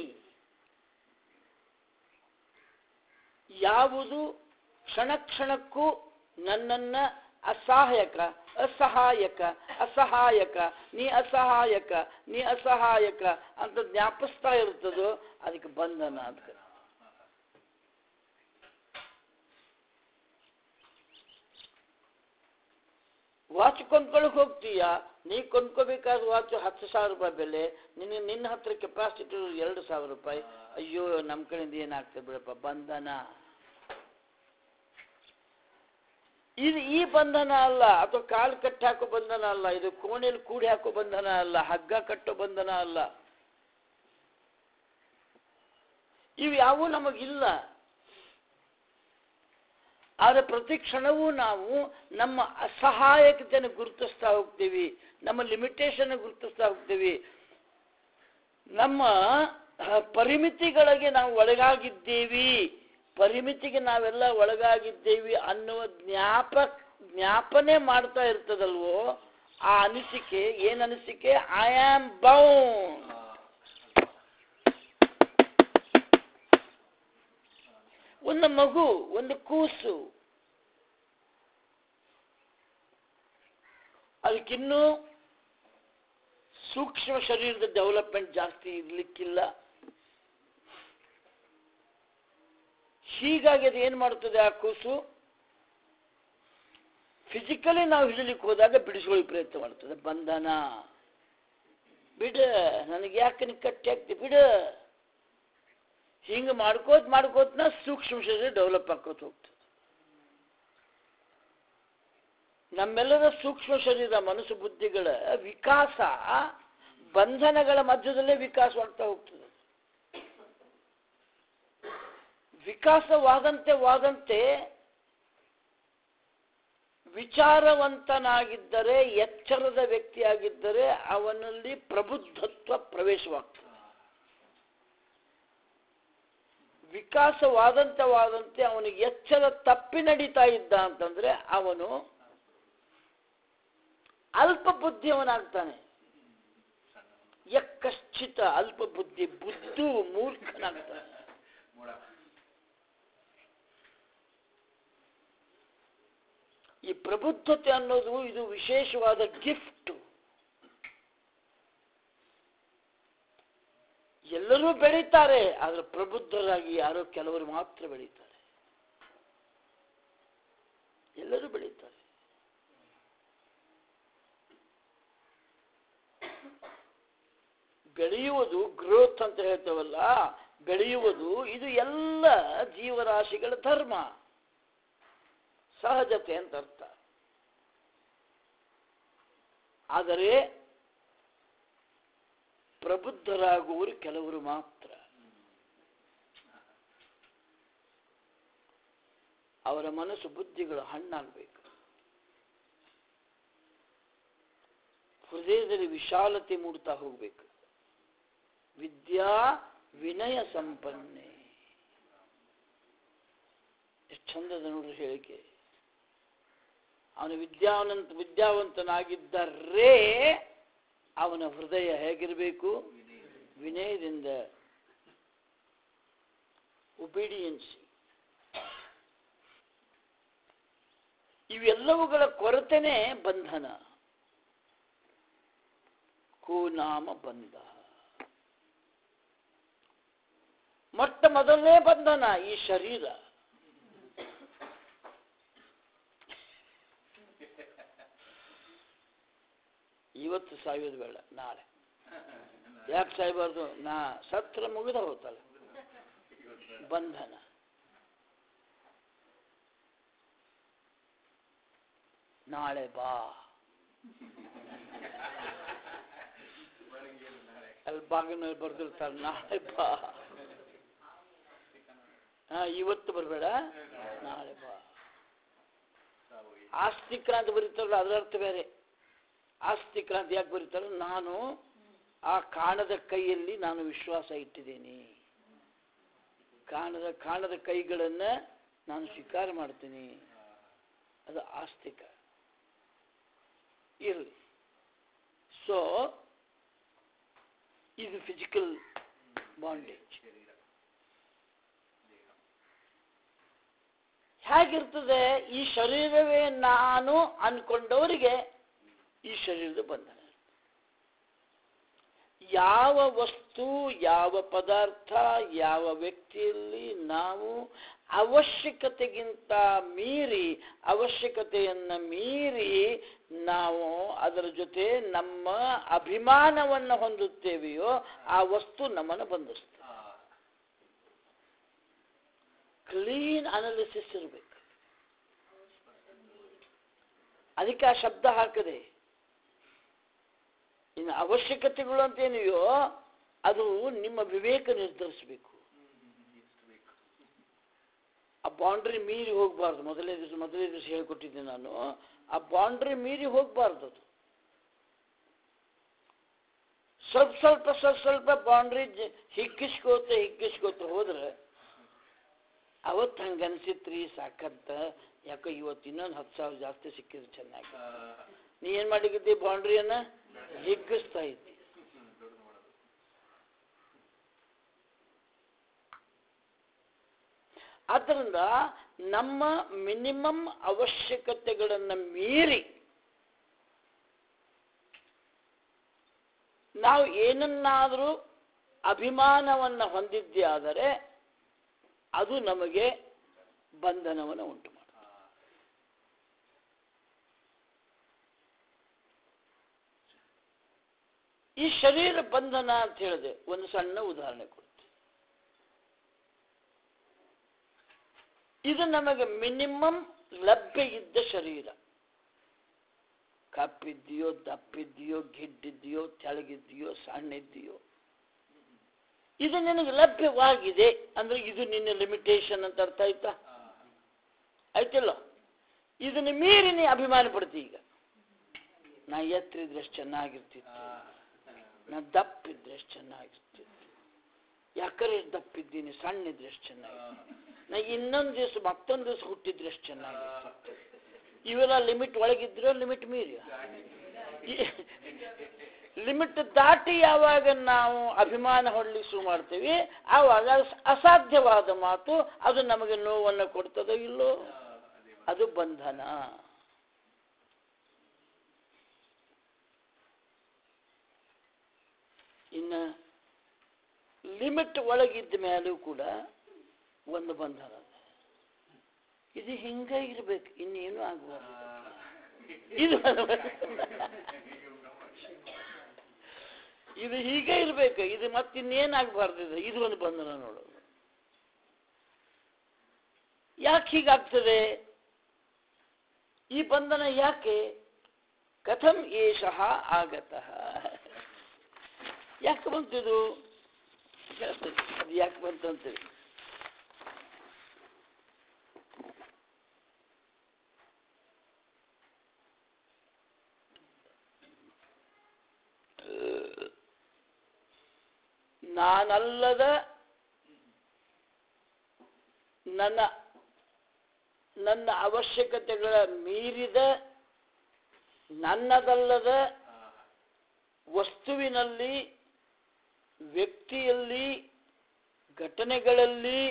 ಯಾವುದು ಕ್ಷಣ ಕ್ಷಣಕ್ಕೂ ನನ್ನನ್ನ ಅಸಹಾಯಕ ಅಸಹಾಯಕ ಅಸಹಾಯಕ ನೀ ಅಸಹಾಯಕ ನೀ ಅಸಹಾಯಕ ಅಂತ ಜ್ಞಾಪಿಸ್ತಾ ಇರ್ತದೋ ಅದಕ್ಕೆ ಬಂಧನ ಅಂತ ಕರೀತಾರೆ. ವಾಚ್ ಕೊಂಡ್ಕೊಳಕ್ ಹೋಗ್ತೀಯ ನೀ ಕೊಂಡ್ಕೋಬೇಕಾದ ವಾಚ್ ಹತ್ತು ಸಾವಿರ ರೂಪಾಯಿ ಬೆಲೆ ನಿನ್ನ ನಿನ್ನ ಹತ್ರ ಕೆಪಾಸಿಟಿ ಎರಡು ಸಾವಿರ ರೂಪಾಯಿ ಅಯ್ಯೋ ನಮ್ಮ ಕಡೆಯಿಂದ ಏನಾಗ್ತದೆ ಬಿಡಪ್ಪ ಬಂಧನ ಇದು ಈ ಬಂಧನ ಅಲ್ಲ ಅಥವಾ ಕಾಲು ಕಟ್ಟಿ ಹಾಕೋ ಬಂಧನ ಅಲ್ಲ ಇದು ಕೋಣೆಯಲ್ಲಿ ಕೂಡಿ ಹಾಕೋ ಬಂಧನ ಅಲ್ಲ ಹಗ್ಗ ಕಟ್ಟೋ ಬಂಧನ ಅಲ್ಲ ಇವು ಯಾವೂ ನಮಗಿಲ್ಲ ಆದರೆ ಪ್ರತಿ ಕ್ಷಣವೂ ನಾವು ನಮ್ಮ ಅಸಹಾಯಕತೆಯನ್ನು ಗುರುತಿಸ್ತಾ ಹೋಗ್ತೀವಿ ನಮ್ಮ ಲಿಮಿಟೇಷನ್ ಗುರುತಿಸ್ತಾ ಹೋಗ್ತೀವಿ ನಮ್ಮ ಅಹ್, ಪರಿಮಿತಿಗಳಿಗೆ ನಾವು ಒಳಗಾಗಿದ್ದೀವಿ ಪರಿಮಿತಿಗೆ ನಾವೆಲ್ಲ ಒಳಗಾಗಿದ್ದೇವೆ ಅನ್ನುವ ಜ್ಞಾಪ ಜ್ಞಾಪನೆ ಮಾಡ್ತಾ ಇರ್ತದಲ್ವೋ ಆ ಅನಿಸಿಕೆ ಏನ್ ಅನಿಸಿಕೆ ಐ ಆಮ್ ಬೌಂಡ್ ಒಂದು ಮಗು ಒಂದು ಕೂಸು ಅದಕ್ಕಿನ್ನೂ ಸೂಕ್ಷ್ಮ ಶರೀರದ ಡೆವಲಪ್ಮೆಂಟ್ ಜಾಸ್ತಿ ಇರ್ಲಿಕ್ಕಿಲ್ಲ ಹೀಗಾಗಿ ಅದು ಏನು ಮಾಡ್ತದೆ ಆ ಕೂಸು ಫಿಸಿಕಲಿ ನಾವು ಹಿಡಿಲಿಕ್ಕೆ ಹೋದಾಗ ಬಿಡಿಸ್ಕೊಳ್ಳಿ ಪ್ರಯತ್ನ ಮಾಡ್ತದೆ ಬಂಧನ ಬಿಡ ನನಗೆ ಯಾಕೆ ನೀ ಕಟ್ಟಿ ಹಾಕ್ತಿ ಬಿಡ ಹಿಂಗೆ ಮಾಡ್ಕೋತ ಮಾಡ್ಕೋತನ ಸೂಕ್ಷ್ಮ ಶರೀರ ಡೆವಲಪ್ ಆಕೋತ ಹೋಗ್ತದೆ ನಮ್ಮೆಲ್ಲರ ಸೂಕ್ಷ್ಮ ಶರೀರ ಮನಸ್ಸು ಬುದ್ಧಿಗಳ ವಿಕಾಸ ಬಂಧನಗಳ ಮಧ್ಯದಲ್ಲೇ ವಿಕಾಸವಾಗ್ತಾ ಹೋಗ್ತದೆ ವಿಕಾಸವಾದಂತೆ ವಾದಂತೆ ವಿಚಾರವಂತನಾಗಿದ್ದರೆ ಎಚ್ಚರದ ವ್ಯಕ್ತಿಯಾಗಿದ್ದರೆ ಅವನಲ್ಲಿ ಪ್ರಬುದ್ಧತ್ವ ಪ್ರವೇಶವಾಗ್ತದೆ ವಿಕಾಸವಾದಂತೆ ವಾದಂತೆ ಅವನಿಗೆ ಎಚ್ಚರ ತಪ್ಪಿ ನಡೀತಾ ಇದ್ದ ಅಂತಂದ್ರೆ ಅವನು ಅಲ್ಪ ಬುದ್ಧಿಯವನಾಗ್ತಾನೆ ಯಕ್ಕಶ್ಚಿತ ಅಲ್ಪ ಬುದ್ಧಿ ಬುದ್ಧು ಮೂರ್ಖನಾಗ್ತಾನೆ ಈ ಪ್ರಬುದ್ಧತೆ ಅನ್ನೋದು ಇದು ವಿಶೇಷವಾದ ಗಿಫ್ಟ್ ಎಲ್ಲರೂ ಬೆಳೀತಾರೆ ಆದ್ರೆ ಪ್ರಬುದ್ಧರಾಗಿ ಯಾರೋ ಕೆಲವರು ಮಾತ್ರ ಬೆಳೀತಾರೆ ಎಲ್ಲರೂ ಬೆಳೀತಾರೆ ಬೆಳೆಯುವುದು ಗ್ರೋತ್ ಅಂತ ಹೇಳ್ತೇವಲ್ಲ ಬೆಳೆಯುವುದು ಇದು ಎಲ್ಲ ಜೀವರಾಶಿಗಳ ಧರ್ಮ ಸಹಜತೆ ಅಂತ ಅರ್ಥ ಆದರೆ ಪ್ರಬುದ್ಧರಾಗುವರು ಕೆಲವರು ಮಾತ್ರ ಅವರ ಮನಸ್ಸು ಬುದ್ಧಿಗಳು ಹಣ್ಣಾಗಬೇಕು ಹೃದಯದಲ್ಲಿ ವಿಶಾಲತೆ ಮೂಡ್ತಾ ಹೋಗ್ಬೇಕು ವಿದ್ಯಾ ವಿನಯ ಸಂಪನ್ನೆ ಎಷ್ಟು ಚಂದದ ನೋಡ್ರಿ ಹೇಳಿಕೆ ಅವನು ವಿದ್ಯಾವಂತ ವಿದ್ಯಾವಂತನಾಗಿದ್ದರೆ ಅವನ ಹೃದಯ ಹೇಗಿರಬೇಕು ವಿನಯದಿಂದ ಒಬಿಡಿಯನ್ಸಿ ಇವೆಲ್ಲವುಗಳ ಕೊರತೆನೇ ಬಂಧನ ಕೂನಾಮ ಬಂಧ ಮೊಟ್ಟ ಮೊದಲನೇ ಬಂಧನ ಈ ಶರೀರ ಇವತ್ತು ಸಾಯೋದು ಬೇಡ ನಾಳೆ ಯಾಕೆ ಸಾಯಬಾರ್ದು ನಾ ಸತ್ರ ಮುಗಿದ ಹೋತಲ್ಲ ಬಂಧನ ನಾಳೆ ಬಾ ಅಲ್ಲಿ ಬಾಗಿನಲ್ಲಿ ಬರ್ದಿರ್ತಾರೆ ನಾಳೆ ಬಾ ಹಾ ಇವತ್ತು ಬರಬೇಡ ನಾಳೆ ಬಾ ಆಸ್ತಿಕ್ರಾಂತಿ ಬರೀತಾರಲ್ಲ ಅದರ ಅರ್ಥ ಬೇರೆ ಆಸ್ತಿಕ್ರಾಂತಿ ಯಾಕೆ ಬರೀತಾರೆ ನಾನು ಆ ಕಾಣದ ಕೈಯಲ್ಲಿ ನಾನು ವಿಶ್ವಾಸ ಇಟ್ಟಿದ್ದೇನೆ ಕಾಣದ ಕಾಣದ ಕೈಗಳನ್ನ ನಾನು ಸ್ವೀಕಾರ ಮಾಡ್ತೀನಿ ಅದು ಆಸ್ತಿಕ ಇರಲಿ ಸೊ ಇದು ಫಿಸಿಕಲ್ ಬಾಂಡೇಜ್ ಹೇಗಿರ್ತದೆ ಈ ಶರೀರವೇ ನಾನು ಅನ್ಕೊಂಡವರಿಗೆ ಈ ಶರೀರದ ಬಂಧನ ಯಾವ ವಸ್ತು ಯಾವ ಪದಾರ್ಥ ಯಾವ ವ್ಯಕ್ತಿಯಲ್ಲಿ ನಾವು ಅವಶ್ಯಕತೆಗಿಂತ ಮೀರಿ ಅವಶ್ಯಕತೆಯನ್ನ ಮೀರಿ ನಾವು ಅದರ ಜೊತೆ ನಮ್ಮ ಅಭಿಮಾನವನ್ನು ಹೊಂದುತ್ತೇವೆಯೋ ಆ ವಸ್ತು ನಮ್ಮನ್ನು ಬಂಧಿಸ್ತದೆ ಕ್ಲೀನ್ ಅನಾಲಿಸಿಸ್ ಇರಬೇಕು ಅದಕ್ಕೆ ಆ ಶಬ್ದ ಹಾಕದೆ ಇನ್ನು ಅವಶ್ಯಕತೆಗಳು ಅಂತ ಏನಿವೆಯೋ ಅದು ನಿಮ್ಮ ವಿವೇಕ ನಿರ್ಧರಿಸಬೇಕು ಆ ಬೌಂಡ್ರಿ ಮೀರಿ ಹೋಗಬಾರ್ದು ಮೊದಲನೇ ದಿವಸ ಮೊದಲನೇ ದಿವಸ ಹೇಳ್ಕೊಟ್ಟಿದ್ದೆ ನಾನು ಆ ಬೌಂಡ್ರಿ ಮೀರಿ ಹೋಗಬಾರ್ದು ಅದು ಸ್ವಲ್ಪ ಸ್ವಲ್ಪ ಸ್ವಲ್ಪ ಸ್ವಲ್ಪ ಬೌಂಡ್ರಿ ಹಿಗ್ಗಿಸ್ಕೋತ ಹಿಗ್ಗಿಸ್ಕೋತ ಹೋದ್ರೆ ಅವತ್ತು ಹಂಗೆ ಅನ್ಸಿತ್ರಿ ಸಾಕಂತ ಯಾಕೋ ಇವತ್ತು ಇನ್ನೊಂದು ಹತ್ತು ಸಾವಿರ ಜಾಸ್ತಿ ಸಿಕ್ಕಿದ್ರೆ ಚೆನ್ನಾಗಿ ನೀ ಏನು ಮಾಡಿದ್ದಿ ಬೌಂಡ್ರಿಯನ್ನ ಹಿಗ್ಗಿಸ್ತಾ ಇದ್ದಿ ಆದ್ದರಿಂದ ನಮ್ಮ ಮಿನಿಮಮ್ ಅವಶ್ಯಕತೆಗಳನ್ನು ಮೀರಿ ನಾವು ಏನನ್ನಾದರೂ ಅಭಿಮಾನವನ್ನು ಹೊಂದಿದ್ದೇ ಆದರೆ ಅದು ನಮಗೆ ಬಂಧನವನ್ನು ಉಂಟು ಮಾಡುತ್ತೆ ಈ ಶರೀರ ಬಂಧನ ಅಂತ ಹೇಳಿದೆ ಒಂದು ಸಣ್ಣ ಉದಾಹರಣೆ ಕೊಡ್ತೀನಿ ಇದು ನಮಗೆ ಮಿನಿಮಮ್ ಲಭ್ಯ ಇದ್ದ ಶರೀರ ಕಪ್ಪಿದ್ದೀಯೋ ದಪ್ಪಿದ್ದೀಯೋ ಗಿಡ್ಡಿದ್ದೀಯೋ ತೆಳಗಿದ್ದೀಯೋ ಸಣ್ಣಿದ್ದೀಯೋ ಇದು ನಿನಗೆ ಲಭ್ಯವಾಗಿದೆ ಅಂದ್ರೆ ಇದು ನಿನ್ನ ಲಿಮಿಟೇಷನ್ ಅಂತ ಅರ್ಥ ಆಯ್ತಾ ಆಯ್ತಿಲ್ಲ ಇದನ್ನ ಮೀರಿ ನೀ ಅಭಿಮಾನ ಪಡ್ತಿ ಈಗ ನಾ ಎತ್ತರಿದ್ರೆ ಎಷ್ಟು ಚೆನ್ನಾಗಿರ್ತಿತ್ತು ನಾ ದಪ್ಪಿದ್ರೆ ಎಷ್ಟು ಚೆನ್ನಾಗಿರ್ತಿತ್ತು ಯಾಕರೆ ದಪ್ಪಿದ್ದೀನಿ ಸಣ್ಣ ಇದ್ರೆ ಎಷ್ಟು ಚೆನ್ನಾಗಿರ್ತಿತ್ತು ನಾ ಇನ್ನೊಂದು ದಿವಸ ಮತ್ತೊಂದು ದಿವಸ ಹುಟ್ಟಿದ್ರೆ ಎಷ್ಟು ಚೆನ್ನಾಗಿರ್ತಿತ್ತು ಇವೆಲ್ಲ ಲಿಮಿಟ್ ಒಳಗಿದ್ರೆ ಲಿಮಿಟ್ ಮೀರಿ ಲಿಮಿಟ್ ದಾಟಿ ಯಾವಾಗ ನಾವು ಅಭಿಮಾನ ಹೊಡ್ಲಿಕ್ಕೆ ಶುರು ಮಾಡ್ತೀವಿ ಆವಾಗ ಅಸಾಧ್ಯವಾದ ಮಾತು ಅದು ನಮಗೆ ನೋವನ್ನು ಕೊಡ್ತದೋ ಇಲ್ಲೋ ಅದು ಬಂಧನ ಇನ್ನ ಲಿಮಿಟ್ ಒಳಗಿದ್ದ ಮೇಲೂ ಕೂಡ ಒಂದು ಬಂಧನ ಅದ. ಇದು ಹಿಂಗ ಇರ್ಬೇಕು ಇನ್ನೇನು ಆಗಬಾರ್ದು ಇದು ಇದು ಹೀಗೆ ಇರ್ಬೇಕು ಇದು ಮತ್ತಿನ್ನೇನಾಗಬಾರ್ದು ಇದು ಇದು ಒಂದು ಬಂಧನ ನೋಡು ಯಾಕೆ ಹೀಗಾಗ್ತದೆ ಈ ಬಂಧನ ಯಾಕೆ ಕಥಂ ಏಷಃ ಆಗತಃ ಯಾಕೆ ಬಂತಿದು ಹೇಳ್ತೇನೆ ಅದು ಯಾಕೆ ಬಂತು ಅಂತೇಳಿ ನಾನಲ್ಲದ ನನ್ನ ನನ್ನ ಅವಶ್ಯಕತೆಗಳ ಮೀರಿದ ನನ್ನದಲ್ಲದ ವಸ್ತುವಿನಲ್ಲಿ ವ್ಯಕ್ತಿಯಲ್ಲಿ ಘಟನೆಗಳಲ್ಲಿ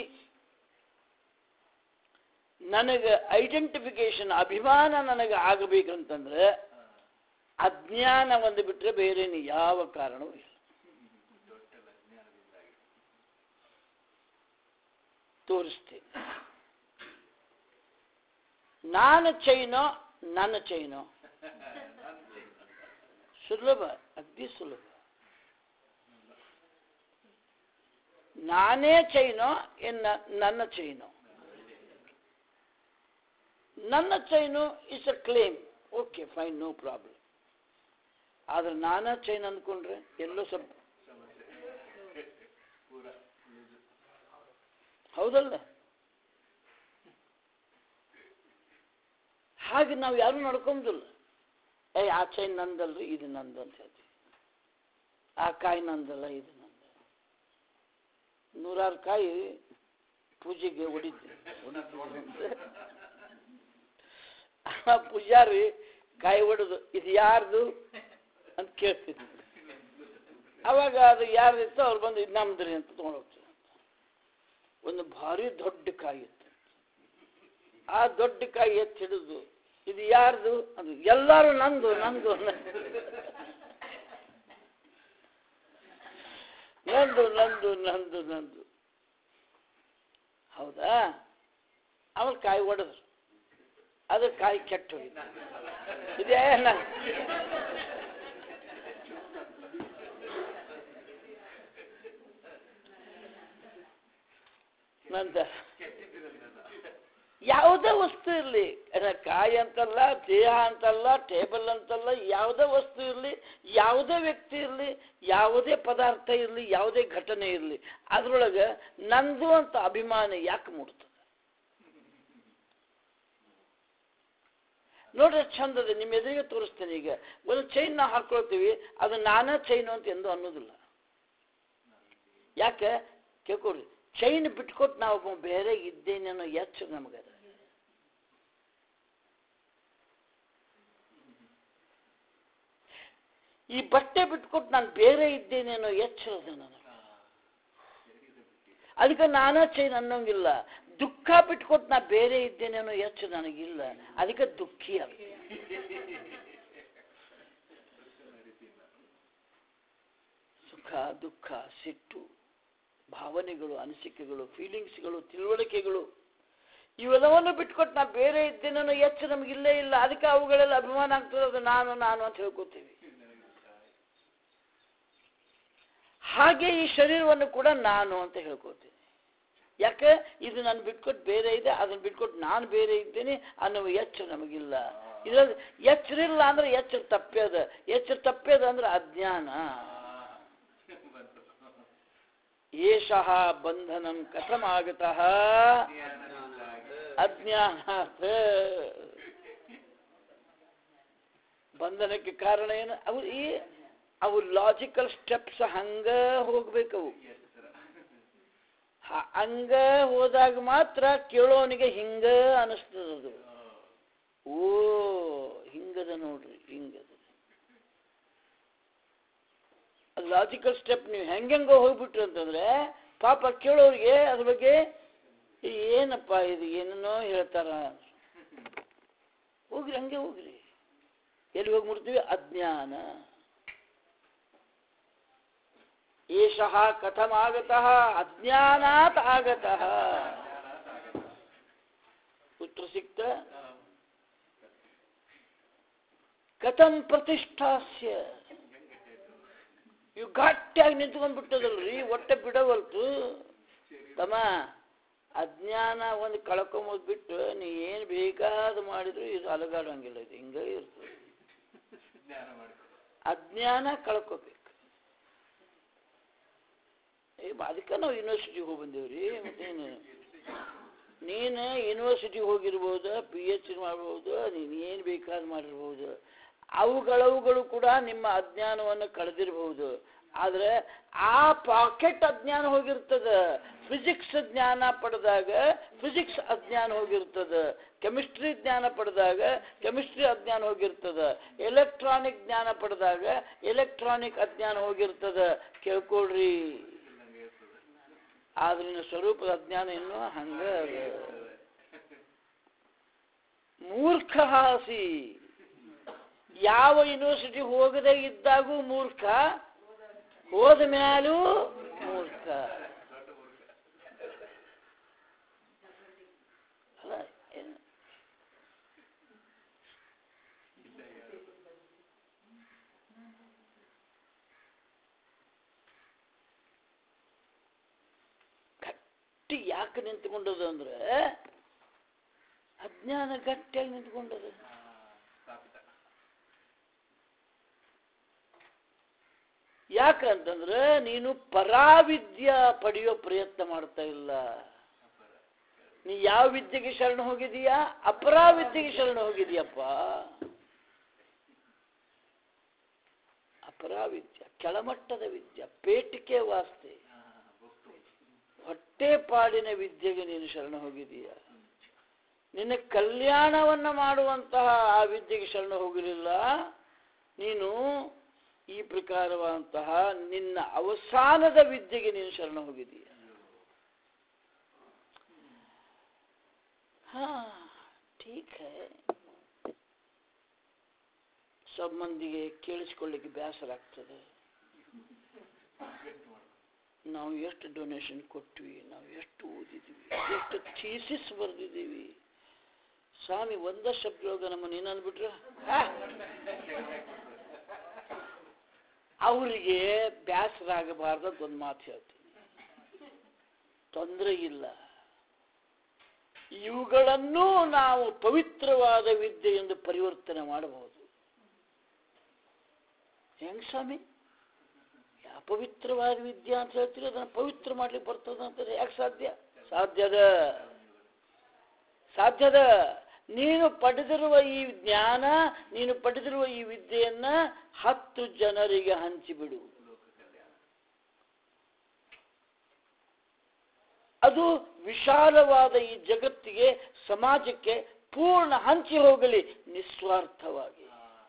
ನನಗೆ ಐಡೆಂಟಿಫಿಕೇಶನ್ ಅಭಿಮಾನ ನನಗೆ ಆಗಬೇಕಂತಂದ್ರೆ ಅಜ್ಞಾನ ಒಂದು ಬಿಟ್ಟರೆ ಬೇರೆ ಯಾವ ಕಾರಣವೂ ಇಲ್ಲ ತೋರಿಸ್ತೇನೆ ನಾನು ಚೈನೋ ನನ್ನ ಚೈನೋ ಸುಲಭ ಅಗ್ದಿ ಸುಲಭ ನಾನೇ ಚೈನೋ ಇನ್ನ ನನ್ನ ಚೈನೋ ನನ್ನ chain is a claim okay fine no problem ಆದ್ರೆ ನಾನಾ ಚೈನ್ ಅಂದ್ಕೊಂಡ್ರೆ ಎಲ್ಲೋ ಸ್ವಲ್ಪ ಹೌದಲ್ಲ ಹಾಗೆ ನಾವು ಯಾರು ನಡ್ಕೊಂಬುದಿಲ್ಲ ಏ ಆ ಚೈನ್ ನಂದಲ್ರಿ ಇದು ನಂದು ಅಂತ ಹೇಳ್ತೀವಿ ಆ ಕಾಯಿ ನಂದಲ್ಲ ಇದು ನಂದು ನೂರಾರು ಕಾಯಿ ಪೂಜೆಗೆ ಹೊಡಿದ್ದೆ ಹೊಡಿದ್ದೆ ಆ ಪೂಜಾರಿ ಕಾಯಿ ಹೊಡೆದು ಇದು ಯಾರ್ದು ಅಂತ ಕೇಳ್ತಿದ್ವಿ ಅವಾಗ ಅದು ಯಾರ್ದಿತ್ತು ಅವ್ರು ಬಂದು ಇದು ನಮ್ದ್ರಿ ಅಂತ ತೊಗೊಂಡೋಗ್ತಾರೆ ಒಂದು ಭಾರಿ ದೊಡ್ಡ ಕಾಯಿ ಇತ್ತು ಆ ದೊಡ್ಡ ಕಾಯಿ ಎತ್ತಿ ಹಿಡಿದು ಇದು ಯಾರ್ದು ಅದು ಎಲ್ಲರೂ ನಂದು ನಂದು ನಂದು ನಂದು ನಂದು ನಂದು ಹೌದಾ ಆಮೇಲೆ ಕಾಯಿ ಒಡೆದ್ರು ಅದು ಕಾಯಿ ಕೆಟ್ಟು ಹೋಗಿತ್ತು ಇದೇ ನ- ನಂತರ ಯಾವುದೇ ವಸ್ತು ಇರಲಿ ಕಾಯಿ ಅಂತಲ್ಲ ದೇಹ ಅಂತಲ್ಲ ಟೇಬಲ್ ಅಂತಲ್ಲ ಯಾವುದೇ ವಸ್ತು ಇರಲಿ ಯಾವುದೇ ವ್ಯಕ್ತಿ ಇರಲಿ ಯಾವುದೇ ಪದಾರ್ಥ ಇರಲಿ ಯಾವುದೇ ಘಟನೆ ಇರಲಿ ಅದ್ರೊಳಗೆ ನಂದು ಅಂತ ಅಭಿಮಾನ ಯಾಕೆ ಮೂಡ್ತದೆ ನೋಡ್ರಿ ಚಂದದ ನಿಮ್ಮ ಎದುರಿಗೆ ತೋರಿಸ್ತೇನೆ ಈಗ ಒಂದು ಚೈನ್ ನಾವು ಹಾಕೊಳ್ತೀವಿ ಅದು ನಾನೇ ಚೈನು ಅಂತ ಎಂದು ಅನ್ನೋದಿಲ್ಲ ಯಾಕೆ ಕೇಳ್ಕೊಡ್ರಿ ಚೈನ್ ಬಿಟ್ಕೊಟ್ಟು ನಾವು ಒಬ್ಬ ಬೇರೆ ಇದ್ದೇನೆ ಅನ್ನೋ ಎಚ್ಚರ ನಮಗದ ಈ ಬಟ್ಟೆ ಬಿಟ್ಕೊಟ್ಟು ನಾನು ಬೇರೆ ಇದ್ದೇನೆ ಅನ್ನೋ ಎಚ್ಚರ ಅದ ನನಗೆ ಅದಕ್ಕೆ ನಾನೇ ಚೈನ್ ಅನ್ನೋಂಗಿಲ್ಲ ದುಃಖ ಬಿಟ್ಕೊಟ್ಟು ನಾ ಬೇರೆ ಇದ್ದೇನೆ ಅನ್ನೋ ಎಚ್ಚರ ನನಗಿಲ್ಲ ಅದಕ್ಕೆ ದುಃಖಿ ಅಲ್ಲ ಸುಖ ದುಃಖ ಸಿಟ್ಟು ಭಾವನೆಗಳು ಅನಿಸಿಕೆಗಳು ಫೀಲಿಂಗ್ಸ್ಗಳು ತಿಳುವಳಿಕೆಗಳು ಇವೆಲ್ಲವನ್ನು ಬಿಟ್ಕೊಟ್ಟು ನಾ ಬೇರೆ ಇದ್ದೇನೆ ಅನ್ನೋ ಎಚ್ಚರ ನಮಗಿಲ್ಲೇ ಇಲ್ಲ ಅದಕ್ಕೆ ಅವುಗಳೆಲ್ಲ ಅಭಿಮಾನ ಆಗ್ತದೆ ಅದು ನಾನು ನಾನು ಅಂತ ಹೇಳ್ಕೊತೀವಿ ಹಾಗೆ ಈ ಶರೀರವನ್ನು ಕೂಡ ನಾನು ಅಂತ ಹೇಳ್ಕೊತೀನಿ ಯಾಕೆ ಇದು ನಾನು ಬಿಟ್ಕೊಟ್ಟು ಬೇರೆ ಇದೆ ಅದನ್ನು ಬಿಟ್ಕೊಟ್ಟು ನಾನು ಬೇರೆ ಇದ್ದೇನೆ ಅನ್ನೋ ಎಚ್ಚರ ನಮಗಿಲ್ಲ ಇದ್ರಲ್ಲಿ ಎಚ್ಚರ ಇಲ್ಲ ಅಂದ್ರೆ ಎಚ್ಚರ ತಪ್ಪೇದ ಎಚ್ಚರ ತಪ್ಪೇದ ಅಂದ್ರೆ ಅಜ್ಞಾನ ಏಷಃ ಬಂಧನಂ ಕಥಮಾಗತಃ ಅಜ್ಞಾನಾತ್ ಬಂಧನಕ್ಕೆ ಕಾರಣ ಏನು ಅವು ಈ ಅವು ಲಾಜಿಕಲ್ ಸ್ಟೆಪ್ಸ್ ಹಂಗ ಹೋಗ್ಬೇಕವು ಹ- ಹಂಗ ಹೋದಾಗ ಮಾತ್ರ ಕೇಳೋನಿಗೆ ಹಿಂಗ ಅನಿಸ್ತದದು ಓ ಹಿಂಗದ ನೋಡ್ರಿ ಹಿಂಗದ ಲಾಜಿಕಲ್ ಸ್ಟೆಪ್ ನೀವು ಹೆಂಗೆಂಗೋ ಹೋಗ್ಬಿಟ್ರಿ ಅಂತಂದ್ರೆ ಪಾಪ ಕೇಳೋರಿಗೆ ಅದ್ರ ಬಗ್ಗೆ "ಈ ಏನಪ್ಪ ಇದು ಏನೇನೋ ಹೇಳ್ತಾರ ಹೋಗ್ರಿ ಹಂಗೆ ಹೋಗ್ರಿ ಎಲ್ಲಿ ಹೋಗಿ ಮುಡ್ತೀವಿ ಅಜ್ಞಾನ ಏಷಃ ಕಥಮಾಗತಃ ಅಜ್ಞಾನಾತ್ ಆಗತಃ ಉತ್ತರ ಸಿಕ್ತ ಕಥಂ ಪ್ರತಿಷ್ಠಾಸ್ಯ ಇವು ಗಟ್ಟಿಯಾಗಿ ನಿಂತ್ಕೊಂಡ್ಬಿಟ್ಟದಲ್ರಿ ಹೊಟ್ಟೆ ಬಿಡವಲ್ತು ತಮ್ಮ ಅಜ್ಞಾನ ಒಂದು ಕಳ್ಕೊಂಬೋದ್ ಬಿಟ್ಟು ನೀ ಏನು ಬೇಕಾದ ಮಾಡಿದ್ರು ಇದು ಅಲಗಾಡಂಗಿಲ್ಲ ಇದು ಹಿಂಗೆ ಇರ್ತದೆ ಅಜ್ಞಾನ ಕಳ್ಕೋಬೇಕು ಏ ಅದಕ್ಕೆ ನಾವು ಯೂನಿವರ್ಸಿಟಿಗೆ ಹೋಗಿ ಬಂದೇವ್ರಿ ಮತ್ತೇನು ನೀನು ಯೂನಿವರ್ಸಿಟಿಗೆ ಹೋಗಿರ್ಬೋದು ಪಿ ಎಚ್ ಡಿ ಮಾಡ್ಬೋದು ನೀನು ಏನು ಬೇಕಾದ್ ಮಾಡಿರ್ಬೋದು ಅವುಗಳವುಗಳು ಕೂಡ ನಿಮ್ಮ ಅಜ್ಞಾನವನ್ನು ಕಳೆದಿರಬಹುದು ಆದರೆ ಆ ಪಾಕೆಟ್ ಅಜ್ಞಾನ ಹೋಗಿರ್ತದ ಫಿಸಿಕ್ಸ್ ಜ್ಞಾನ ಪಡೆದಾಗ ಫಿಸಿಕ್ಸ್ ಅಜ್ಞಾನ ಹೋಗಿರ್ತದ ಕೆಮಿಸ್ಟ್ರಿ ಜ್ಞಾನ ಪಡೆದಾಗ ಕೆಮಿಸ್ಟ್ರಿ ಅಜ್ಞಾನ ಹೋಗಿರ್ತದ ಎಲೆಕ್ಟ್ರಾನಿಕ್ ಜ್ಞಾನ ಪಡೆದಾಗ ಎಲೆಕ್ಟ್ರಾನಿಕ್ ಅಜ್ಞಾನ ಹೋಗಿರ್ತದ ಕೇಳ್ಕೊಳ್ರಿ ಆದ್ರೆ ನಿನ್ನ ಸ್ವರೂಪದ ಅಜ್ಞಾನ ಇನ್ನೂ ಹಂಗ ಅದ. ಮೂರ್ಖ ಹಾಸಿ ಯಾವ ಯೂನಿವರ್ಸಿಟಿ ಹೋಗದೆ ಇದ್ದಾಗೂ ಮೂರ್ಖ ಹೋದ ಮ್ಯಾಲೂ ಮೂರ್ಖ ಅಲ್ಲ, ಏನು? ಗಟ್ಟಿ ಯಾಕೆ ನಿಂತ್ಕೊಂಡದು ಅಂದ್ರೆ ಅಜ್ಞಾನ ಗಟ್ಟಿಯಾಗಿ ನಿಂತ್ಕೊಂಡದು ಯಾಕಂತಂದ್ರೆ ನೀನು ಪರಾವಿದ್ಯ ಪಡೆಯೋ ಪ್ರಯತ್ನ ಮಾಡ್ತಾ ಇಲ್ಲ ನೀ ಯಾವ ವಿದ್ಯೆಗೆ ಶರಣ ಹೋಗಿದೀಯಾ ಅಪರಾವಿದ್ಯೆಗೆ ಶರಣ ಹೋಗಿದೀಯಪ್ಪ ಅಪರಾವಿದ್ಯ ಕೆಳಮಟ್ಟದ ವಿದ್ಯೆ ಪೇಟಿಕೆ ವಾಸ್ತೆ ಹೊಟ್ಟೆಪಾಡಿನ ವಿದ್ಯೆಗೆ ನೀನು ಶರಣ ಹೋಗಿದೀಯ ನಿನ್ನ ಕಲ್ಯಾಣವನ್ನ ಮಾಡುವಂತಹ ಆ ವಿದ್ಯೆಗೆ ಶರಣ ಹೋಗಲಿಲ್ಲ ನೀನು ಈ ಪ್ರಕಾರವಾದಂತಹ ನಿನ್ನ ಅವಸಾನದ ವಿದ್ಯೆಗೆ ನೀನು ಶರಣ ಹೋಗಿದೀಯ ಹಾ ಠೀಕ್ ಹೈ ಸ್ವಲ್ಪ ಮಂದಿಗೆ ಕೇಳಿಸ್ಕೊಳ್ಳಿಕ್ಕೆ ಬೇಸರ ಆಗ್ತದೆ ನಾವು ಎಷ್ಟು ಡೊನೇಷನ್ ಕೊಟ್ವಿ ನಾವು ಎಷ್ಟು ಓದಿದ್ವಿ ಎಷ್ಟು ಥೀಸಿಸ್ ಬರೆದಿದ್ದೀವಿ ಸ್ವಾಮಿ ಒಂದ ಶಬ್ದೊಳಗ ನಮ್ಮನ್ನ ಏನಂದ್ಬಿಟ್ರ ಅವರಿಗೆ ಬೇಸರ ಆಗಬಾರ್ದು ಒಂದು ಮಾತು ಹೇಳ್ತೀನಿ ತೊಂದರೆ ಇಲ್ಲ ಇವುಗಳನ್ನೂ ನಾವು ಪವಿತ್ರವಾದ ವಿದ್ಯೆ ಎಂದು ಪರಿವರ್ತನೆ ಮಾಡಬಹುದು ಹೆಂಗ್ ಸ್ವಾಮಿ ಯಾವ ಪವಿತ್ರವಾದ ವಿದ್ಯೆ ಅಂತ ಹೇಳ್ತೀರಿ ಅದನ್ನು ಪವಿತ್ರ ಮಾಡ್ಲಿಕ್ಕೆ ಬರ್ತದ ಅಂತಾರೆ ಯಾಕೆ ಸಾಧ್ಯ ಸಾಧ್ಯದ ಸಾಧ್ಯದ ನೀನು ಪಡೆದಿರುವ ಈ ಜ್ಞಾನ ನೀನು ಪಡೆದಿರುವ ಈ ವಿದ್ಯೆಯನ್ನ ಹತ್ತು ಜನರಿಗೆ ಹಂಚಿಬಿಡು ಅದು ವಿಶಾಲವಾದ ಈ ಜಗತ್ತಿಗೆ ಸಮಾಜಕ್ಕೆ ಪೂರ್ಣ ಹಂಚಿ ಹೋಗಲಿ ನಿಸ್ವಾರ್ಥವಾಗಿ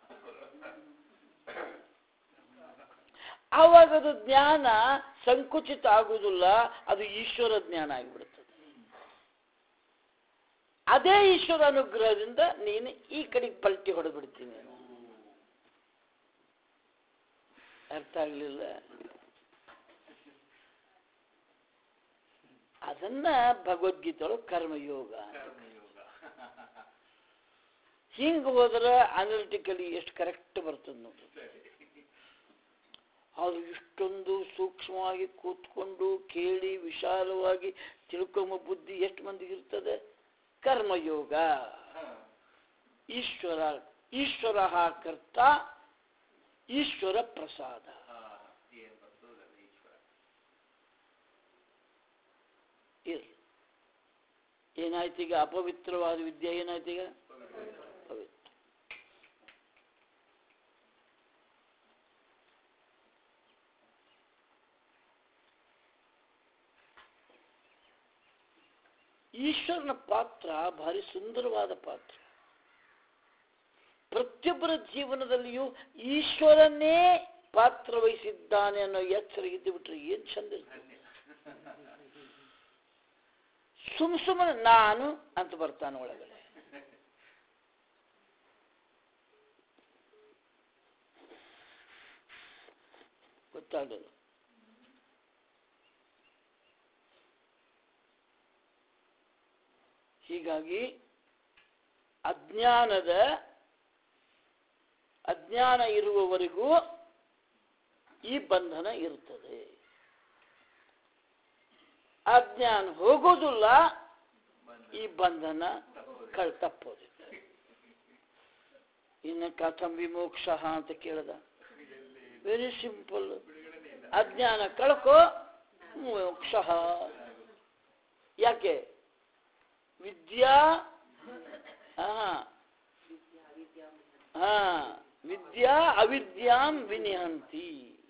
ಆವಾಗ ಅದು ಜ್ಞಾನ ಸಂಕುಚಿತ ಆಗುವುದಿಲ್ಲ ಅದು ಈಶ್ವರ ಜ್ಞಾನ ಆಗಿಬಿಡುತ್ತದೆ ಅದೇ ಈಶ್ವರ ಅನುಗ್ರಹದಿಂದ ನೀನು ಈ ಕಡೆಗೆ ಪಲ್ಟಿ ಹೊಡೆದ್ಬಿಡ್ತೀನಿ ಅರ್ಥ ಆಗ್ಲಿಲ್ಲ ಅದನ್ನ ಭಗವದ್ಗೀತೆಯೊಳಗೆ ಕರ್ಮಯೋಗ ಹಿಂಗ ಹೋದ್ರೆ ಅನಲಿಟಿಕಲಿ ಎಷ್ಟು ಕರೆಕ್ಟ್ ಬರ್ತದೆ ನೋಡಿ ಅದು ಇಷ್ಟೊಂದು ಸೂಕ್ಷ್ಮವಾಗಿ ಕೂತ್ಕೊಂಡು ಕೇಳಿ ವಿಶಾಲವಾಗಿ ತಿಳ್ಕೊಂಬ ಬುದ್ಧಿ ಎಷ್ಟು ಮಂದಿಗೆ ಇರ್ತದೆ ಕರ್ಮಯೋಗ ಈಶ್ವರ ಈಶ್ವರ ಕರ್ತ ಈಶ್ವರ ಪ್ರಸಾದ ಇರ್ಲಿ ಏನಾಯ್ತೀಗ ಅಪವಿತ್ರವಾದ ವಿದ್ಯೆ ಏನಾಯ್ತೀಗ ಪವಿತ್ರ ಈಶ್ವರನ ಪಾತ್ರ ಭಾರಿ ಸುಂದರವಾದ ಪಾತ್ರ ಪ್ರತಿಯೊಬ್ಬರ ಜೀವನದಲ್ಲಿಯೂ ಈಶ್ವರನೇ ಪಾತ್ರ ವಹಿಸಿದ್ದಾನೆ ಅನ್ನೋ ಎಚ್ಚರ ಇದ್ದು ಬಿಟ್ರೆ ಏನ್ ಚಂದ ಇರ್ತದೆ ಸುಮ್ ಸುಮ್ಮನೆ ನಾನು ಅಂತ ಬರ್ತಾನೆ ಒಳಗಡೆ ಗೊತ್ತಾಗಲ್ಲ ಹೀಗಾಗಿ ಅಜ್ಞಾನದ ಅಜ್ಞಾನ ಇರುವವರೆಗೂ ಈ ಬಂಧನ ಇರ್ತದೆ ಅಜ್ಞಾನ ಹೋಗೋದಿಲ್ಲ ಈ ಬಂಧನ ಕಳ್ ತಪ್ಪೋದಿಲ್ಲ ಇನ್ನು ಕಥಂ ವಿಮೋಕ್ಷ ಅಂತ ಕೇಳ್ದ ವೆರಿ ಸಿಂಪಲ್ ಅಜ್ಞಾನ ಕಳ್ಕೋ ಮೋಕ್ಷ ಯಾಕೆ ವಿದ್ಯಾ ಹಾ ಹಾ ವಿದ್ಯಾ ಅವಿದ್ಯಾಂ ವಿನಿಹಂತಿ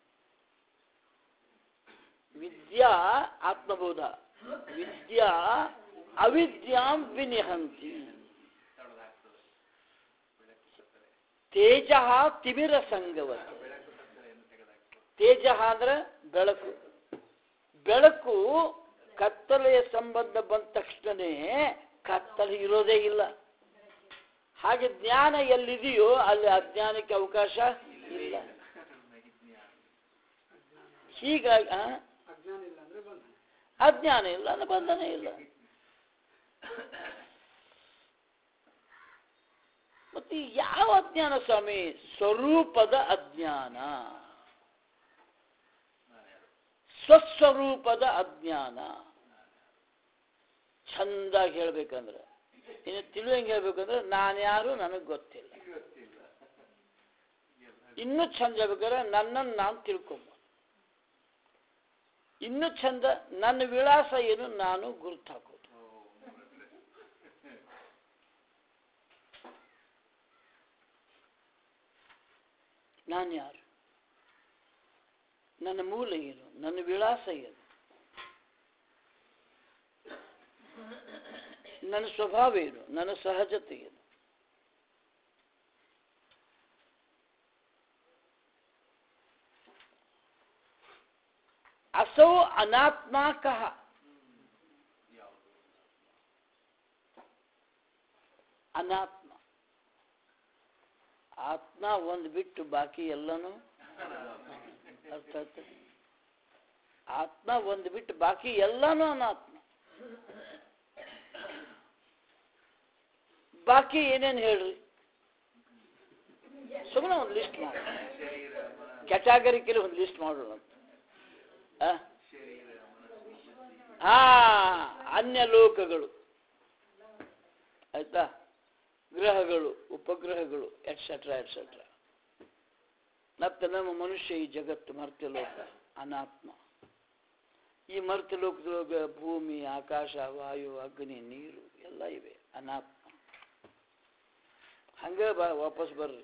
ವಿದ್ಯಾ ಆತ್ಮಬೋಧ ವಿದ್ಯಾ ಅವಿದ್ಯಾಂ ವಿನಿಹಂತಿ ತೇಜ ತಿಮಿರ ಸಂಗವತ್ ತೇಜ ಅಂದ್ರೆ ಬೆಳಕು ಬೆಳಕು ಕತ್ತಲೆಯ ಸಂಬಂಧ ಬಂದ ತಕ್ಷಣನೇ ಕತ್ತಲೆ ಇರೋದೇ ಇಲ್ಲ ಹಾಗೆ ಜ್ಞಾನ ಎಲ್ಲಿದೆಯೋ ಅಲ್ಲಿ ಅಜ್ಞಾನಕ್ಕೆ ಅವಕಾಶ ಇಲ್ಲ ಹೀಗಾಗಿ ಆ? ಅಜ್ಞಾನ ಇಲ್ಲ ಅಂದ್ರೆ ಬಂಧನ ಇಲ್ಲ ಮತ್ತೆ ಈ ಯಾವ ಅಜ್ಞಾನ ಸ್ವಾಮಿ ಸ್ವರೂಪದ ಅಜ್ಞಾನ ಸ್ವಸ್ವರೂಪದ ಅಜ್ಞಾನ ಚಂದಾಗಿ ಹೇಳ್ಬೇಕಂದ್ರೆ ಇನ್ನು ತಿಳಿಯಂಗೆ ಹೇಳ್ಬೇಕಂದ್ರೆ ನಾನ್ಯಾರು ನನಗೆ ಗೊತ್ತಿಲ್ಲ ಇನ್ನೂ ಚಂದ ಹೇಳ್ಬೇಕಾದ್ರೆ ನನ್ನನ್ನು ನಾನು ತಿಳ್ಕೊಂಬ ಇನ್ನೂ ಚಂದ ನನ್ನ ವಿಳಾಸ ಏನು ನಾನು ಗುರುತು ಹಾಕೋದು ನಾನು ಯಾರು ನನ್ನ ಮೂಲ ಏನು ನನ್ನ ವಿಳಾಸ ಏನು ನನ್ನ ಸ್ವಭಾವ ಏನು ನನ್ನ ಸಹಜತೆ ಏನು ಅಸೌ ಅನಾತ್ಮಾಕಃ ಅನಾತ್ಮ ಆತ್ಮ ಒಂದು ಬಿಟ್ಟು ಬಾಕಿ ಎಲ್ಲನೂ ಅರ್ಥ ಆಯ್ತಾ? ಆತ್ಮ ಒಂದು ಬಿಟ್ಟು ಬಾಕಿ ಎಲ್ಲನೂ ಅನಾತ್ಮ ಬಾಕಿ ಏನೇನು ಹೇಳ್ರಿ ಸುಮ್ಮನೆ ಒಂದು ಲಿಸ್ಟ್ ಮಾಡಿ ಕ್ಯಾಟಗರಿಕಲಿ ಒಂದು ಲಿಸ್ಟ್ ಮಾಡೋಣ ಆ? ಹಾ ಅನ್ಯ ಲೋಕಗಳು ಆಯ್ತಾ ಗ್ರಹಗಳು ಉಪಗ್ರಹಗಳು ಎಟ್ಸೆಟ್ರಾ ಎಟ್ಸೆಟ್ರಾ ಮತ್ತೆ ನಮ್ಮ ಮನುಷ್ಯ ಈ ಜಗತ್ತು ಮರ್ತ್ಯಲೋಕ ಅನಾತ್ಮ ಈ ಮರ್ತ್ಯಲೋಕದೊಳಗ ಭೂಮಿ ಆಕಾಶ ವಾಯು ಅಗ್ನಿ ನೀರು ಎಲ್ಲ ಇವೆ ಅನಾತ್ಮ ಹಂಗ ಬಾ ವಾಪಸ್ ಬರ್ರಿ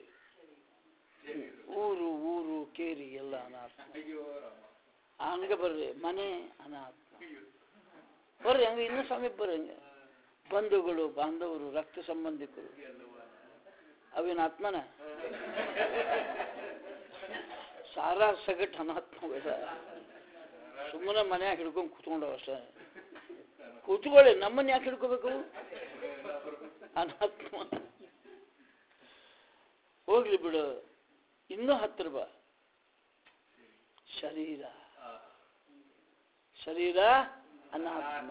ಊರು ಊರು ಕೇರಿ ಎಲ್ಲ ಅನಾತ್ಮ ಹಂಗ ಬರ್ರಿ ಮನೆ ಅನಾತ್ಮ ಬರ್ರಿ ಹಂಗ ಇನ್ನೂ ಸಮೀಪ ಬರ್ರಿ ಹಂಗ ಬಂಧುಗಳು ಬಾಂಧವರು ರಕ್ತ ಸಂಬಂಧಿಕರು ಅವೇನು ಆತ್ಮನ ಸಾರಾ ಸಗಟ್ ಅನಾತ್ಮವೆಲ್ಲ ಸುಮ್ಮನೆ ಮನ್ಯಾಗ ಹಿಡ್ಕೊಂಡು ಕೂತ್ಕೊಂಡವ ಅಷ್ಟೇ ಕೂತ್ಕೊಳ್ಳಿ ನಮ್ಮನ್ನ ಯಾಕೆ ಹಿಡ್ಕೋಬೇಕು ಅನಾತ್ಮ ಹೋಗ್ಲಿ ಬಿಡು ಇನ್ನೂ ಹತ್ತಿರ ಬಾ ಶರೀರ ಶರೀರ ಅನಾತ್ಮ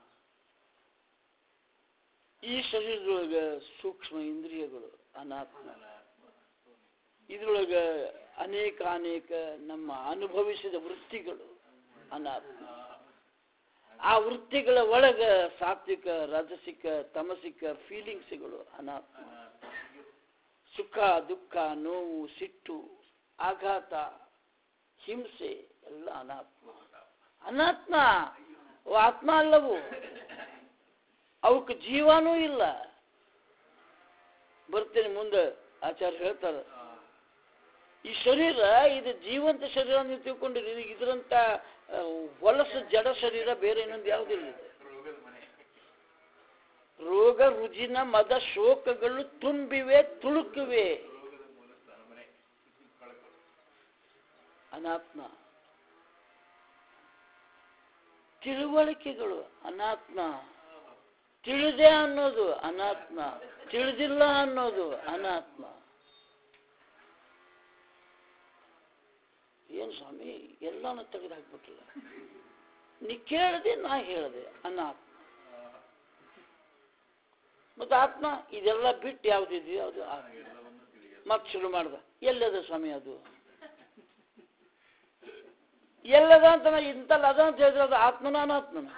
ಈ ಶರೀರದೊಳಗ ಸೂಕ್ಷ್ಮ ಇಂದ್ರಿಯಗಳು ಅನಾತ್ಮ ಇದ್ರೊಳಗ ಅನೇಕ ಅನೇಕ ನಮ್ಮ ಅನುಭವಿಸಿದ ವೃತ್ತಿಗಳು ಅನಾತ್ಮ ಆ ವೃತ್ತಿಗಳ ಒಳಗ ಸಾತ್ವಿಕ ರಾಜಸಿಕ ತಮಸಿಕ ಫೀಲಿಂಗ್ಸ್ಗಳು ಅನಾತ್ಮ ಸುಖ ದುಃಖ ನೋವು ಸಿಟ್ಟು ಆಘಾತ ಹಿಂಸೆ ಎಲ್ಲ ಅನಾತ್ಮ ಅನಾತ್ಮ ಅವು ಆತ್ಮ ಅಲ್ಲವು ಅವಕ್ಕೆ ಜೀವನೂ ಇಲ್ಲ ಬರ್ತೇನೆ ಮುಂದೆ ಆಚಾರ್ಯ ಹೇಳ್ತಾರೆ ಈ ಶರೀರ ಇದು ಜೀವಂತ ಶರೀರ ನೀವು ತಿಳ್ಕೊಂಡಿರಿ ಇದು ಇದರಂತ ಆ, ಹೊಲಸು ಜಡ ಶರೀರ ಬೇರೆ ಇನ್ನೊಂದು ಯಾವುದಿಲ್ಲ ಇದು. ರೋಗ ರುಜಿನ ಮದ ಶೋಕಗಳು ತುಂಬಿವೆ ತುಳುಕಿವೆ ಅನಾತ್ಮ ತಿಳುವಳಿಕೆಗಳು ಅನಾತ್ಮ ತಿಳಿದೆ ಅನ್ನೋದು ಅನಾತ್ಮ ತಿಳಿದಿಲ್ಲ ಅನ್ನೋದು ಅನಾತ್ಮ ಏನು ಸ್ವಾಮಿ ಎಲ್ಲಾನು ತೆಗೆದು ಹಾಕ್ಬಿಟ್ಟಿಲ್ಲ ನೀ ಕೇಳದೆ ನಾ ಹೇಳದೆ ಅನಾತ್ಮ ಮತ್ತು ಆತ್ಮ ಇದೆಲ್ಲ ಬಿಟ್ಟು ಯಾವುದಿದೆಯೋ ಅದು ಆತ್ಮ ಮತ್ತೆ ಶುರು ಮಾಡ್ದ ಎಲ್ಲದ ಸ್ವಾಮಿ ಅದು ಎಲ್ಲದ ಅಂತ ನಾ ಇಂತಲ್ಲ ಅದ ಅಂತ ಹೇಳಿದ್ರೆ ಅದು ಆತ್ಮನ ಅನಾತ್ಮನ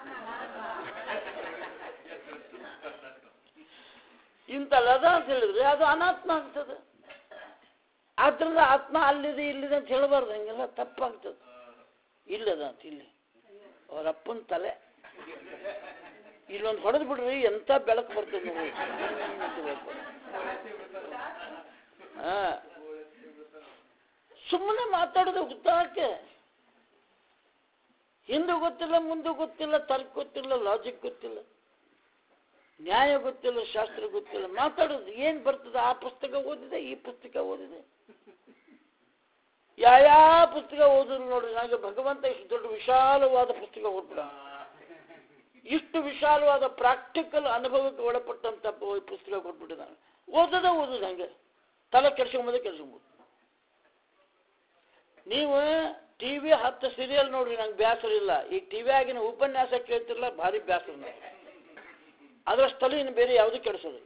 ಇಂತಲ್ಲ ಅದ ಅಂತ ಹೇಳಿದ್ರೆ ಅದು ಅನಾತ್ಮ ಆಗ್ತದೆ ಆದ್ರಿಂದ ಆತ್ಮ ಅಲ್ಲಿದೆ ಇಲ್ಲಿದೆ ಅಂತ ಹೇಳಬಾರ್ದು ಹಂಗೆಲ್ಲ ತಪ್ಪಾಗ್ತದೆ ಇಲ್ಲದ ಅಂತ ಇಲ್ಲಿ ಅವ್ರ ಅಪ್ಪನ ತಲೆ ಇಲ್ಲೊಂದು ಹೊಡೆದು ಬಿಡ್ರಿ ಎಂತ ಬೆಳಕು ಬರ್ತದೆ ನೋಡಿ ಹಾ ಸುಮ್ಮನೆ ಮಾತಾಡೋದು ಗೊತ್ತಾಕೆ ಹಿಂದೆ ಗೊತ್ತಿಲ್ಲ ಮುಂದೆ ಗೊತ್ತಿಲ್ಲ ತರ್ಕ ಗೊತ್ತಿಲ್ಲ ಲಾಜಿಕ್ ಗೊತ್ತಿಲ್ಲ ನ್ಯಾಯ ಗೊತ್ತಿಲ್ಲ ಶಾಸ್ತ್ರ ಗೊತ್ತಿಲ್ಲ ಮಾತಾಡೋದು ಏನ್ ಬರ್ತದೆ ಆ ಪುಸ್ತಕ ಓದಿದೆ ಈ ಪುಸ್ತಕ ಓದಿದೆ ಯಾವ ಪುಸ್ತಕ ಓದಿದ್ರು ನೋಡ್ರಿ ನನಗೆ ಭಗವಂತ ಇಷ್ಟು ದೊಡ್ಡ ವಿಶಾಲವಾದ ಪುಸ್ತಕ ಓದ್ಬಿಡ ಇಷ್ಟು ವಿಶಾಲವಾದ ಪ್ರಾಕ್ಟಿಕಲ್ ಅನುಭವಕ್ಕೆ ಒಳಪಟ್ಟಂತ ಪ- ಪುಸ್ತಕ ಕೊಟ್ಬಿಟ್ಟಿದ್ದಾನೆ ಓದದ ಓದುದು ಹಂಗೆ ತಲೆ ಕೆಡ್ಸ್ಕೊಂಬೋದೇ ಕೆಡ್ಸ್ಕೊಂಬೋದು ನೀವು ಟಿವಿ ಹತ್ತು ಸೀರಿಯಲ್ ನೋಡ್ರಿ ನಂಗೆ ಬೇಸರ ಇಲ್ಲ ಈ ಟಿವಿ ಆಗಿನ ಉಪನ್ಯಾಸ ಕೇಳ್ತಿರಲ್ಲ ಭಾರಿ ಬೇಸರ ನಂಗೆ ಅದರಷ್ಟಲ್ಲಿ ಇನ್ನು ಬೇರೆ ಯಾವುದು ಕೆಡಿಸೋದಿಲ್ಲ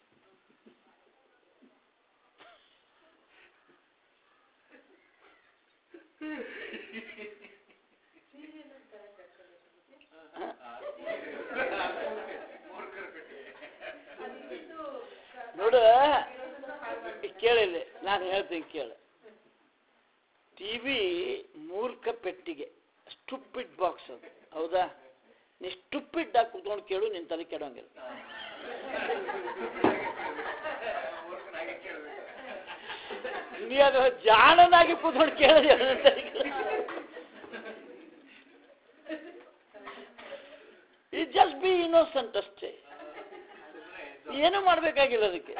ನೋಡು ಕೇಳಿಲ್ಲ ನಾನು ಹೇಳ್ತೀನಿ ಕೇಳು ಟಿವಿ ಮೂರ್ಖ ಪೆಟ್ಟಿಗೆ ಸ್ಟುಪಿಡ್ ಬಾಕ್ಸ್ ಅದು ಹೌದಾ ನೀ ಸ್ಟುಪಿಡ್ ಆಗಿ ಕುತ್ಕೊಂಡು ಕೇಳು ನಿನ್ ತಲೆ ಕೆಡೋಂಗಿಲ್ಲ ನೀ ಅದು ಜಾಣನಾಗಿ ಕೂತ್ಕೊಂಡು ಕೇಳಿದೆ ಈ ಜಸ್ಟ್ ಬಿ ಇನ್ನೋಸೆಂಟ್ ಅಷ್ಟೇ ಏನು ಮಾಡ್ಬೇಕಾಗಿಲ್ಲ ಅದಕ್ಕೆ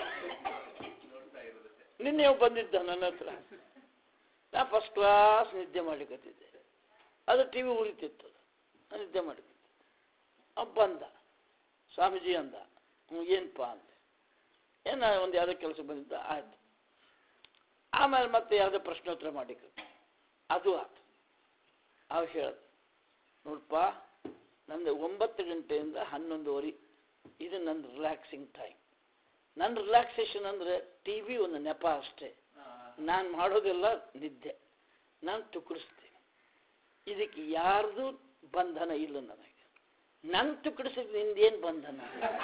ನಿನ್ನೆ ಒಬ್ಬ ಬಂದಿದ್ದ ನನ್ನ ಹತ್ರ ನಾ ಫಸ್ಟ್ ಕ್ಲಾಸ್ ನಿದ್ದೆ ಮಾಡ್ಲಿಕತ್ತಿದ್ದೆ ಅದು ಟಿ ವಿ ಉರಿತಿತ್ತು ನಾನು ನಿದ್ದೆ ಮಾಡಿದ್ದೆ ಅವ ಬಂದ ಸ್ವಾಮೀಜಿ ಅಂದ ಹ್ಞೂ ಏನಪ್ಪ ಅಂದೆ ಏನ ಒಂದು ಯಾವುದೋ ಕೆಲಸ ಬಂದಿದ್ದ ಆಯ್ತು ಆಮೇಲೆ ಮತ್ತೆ ಯಾವುದೋ ಪ್ರಶ್ನೋತ್ತರ ಮಾಡಿದ್ರು ಅದು ಆಯ್ತು ಅವ್ ಹೇಳ್ದ ನೋಡಪ್ಪ ನಂದು ಒಂಬತ್ತು ಗಂಟೆಯಿಂದ ಹನ್ನೊಂದುವರೆ ಇದು ನನ್ನ ರಿಲ್ಯಾಕ್ಸಿಂಗ್ ಟೈಮ್ ನನ್ನ ರಿಲ್ಯಾಕ್ಸೇಷನ್ ಅಂದರೆ ಟಿ ವಿ ಒಂದು ನೆಪ ಅಷ್ಟೇ ನಾನು ಮಾಡೋದೆಲ್ಲ ನಿದ್ದೆ ನಾನು ತುಕಡಿಸ್ತೀನಿ ಇದಕ್ಕೆ ಯಾರ್ದು ಬಂಧನ ಇಲ್ಲ ನನಗೆ ನನ್ ತುಕಡಿಸಿದ ನಿಂದೇನ್ ಬಂಧನ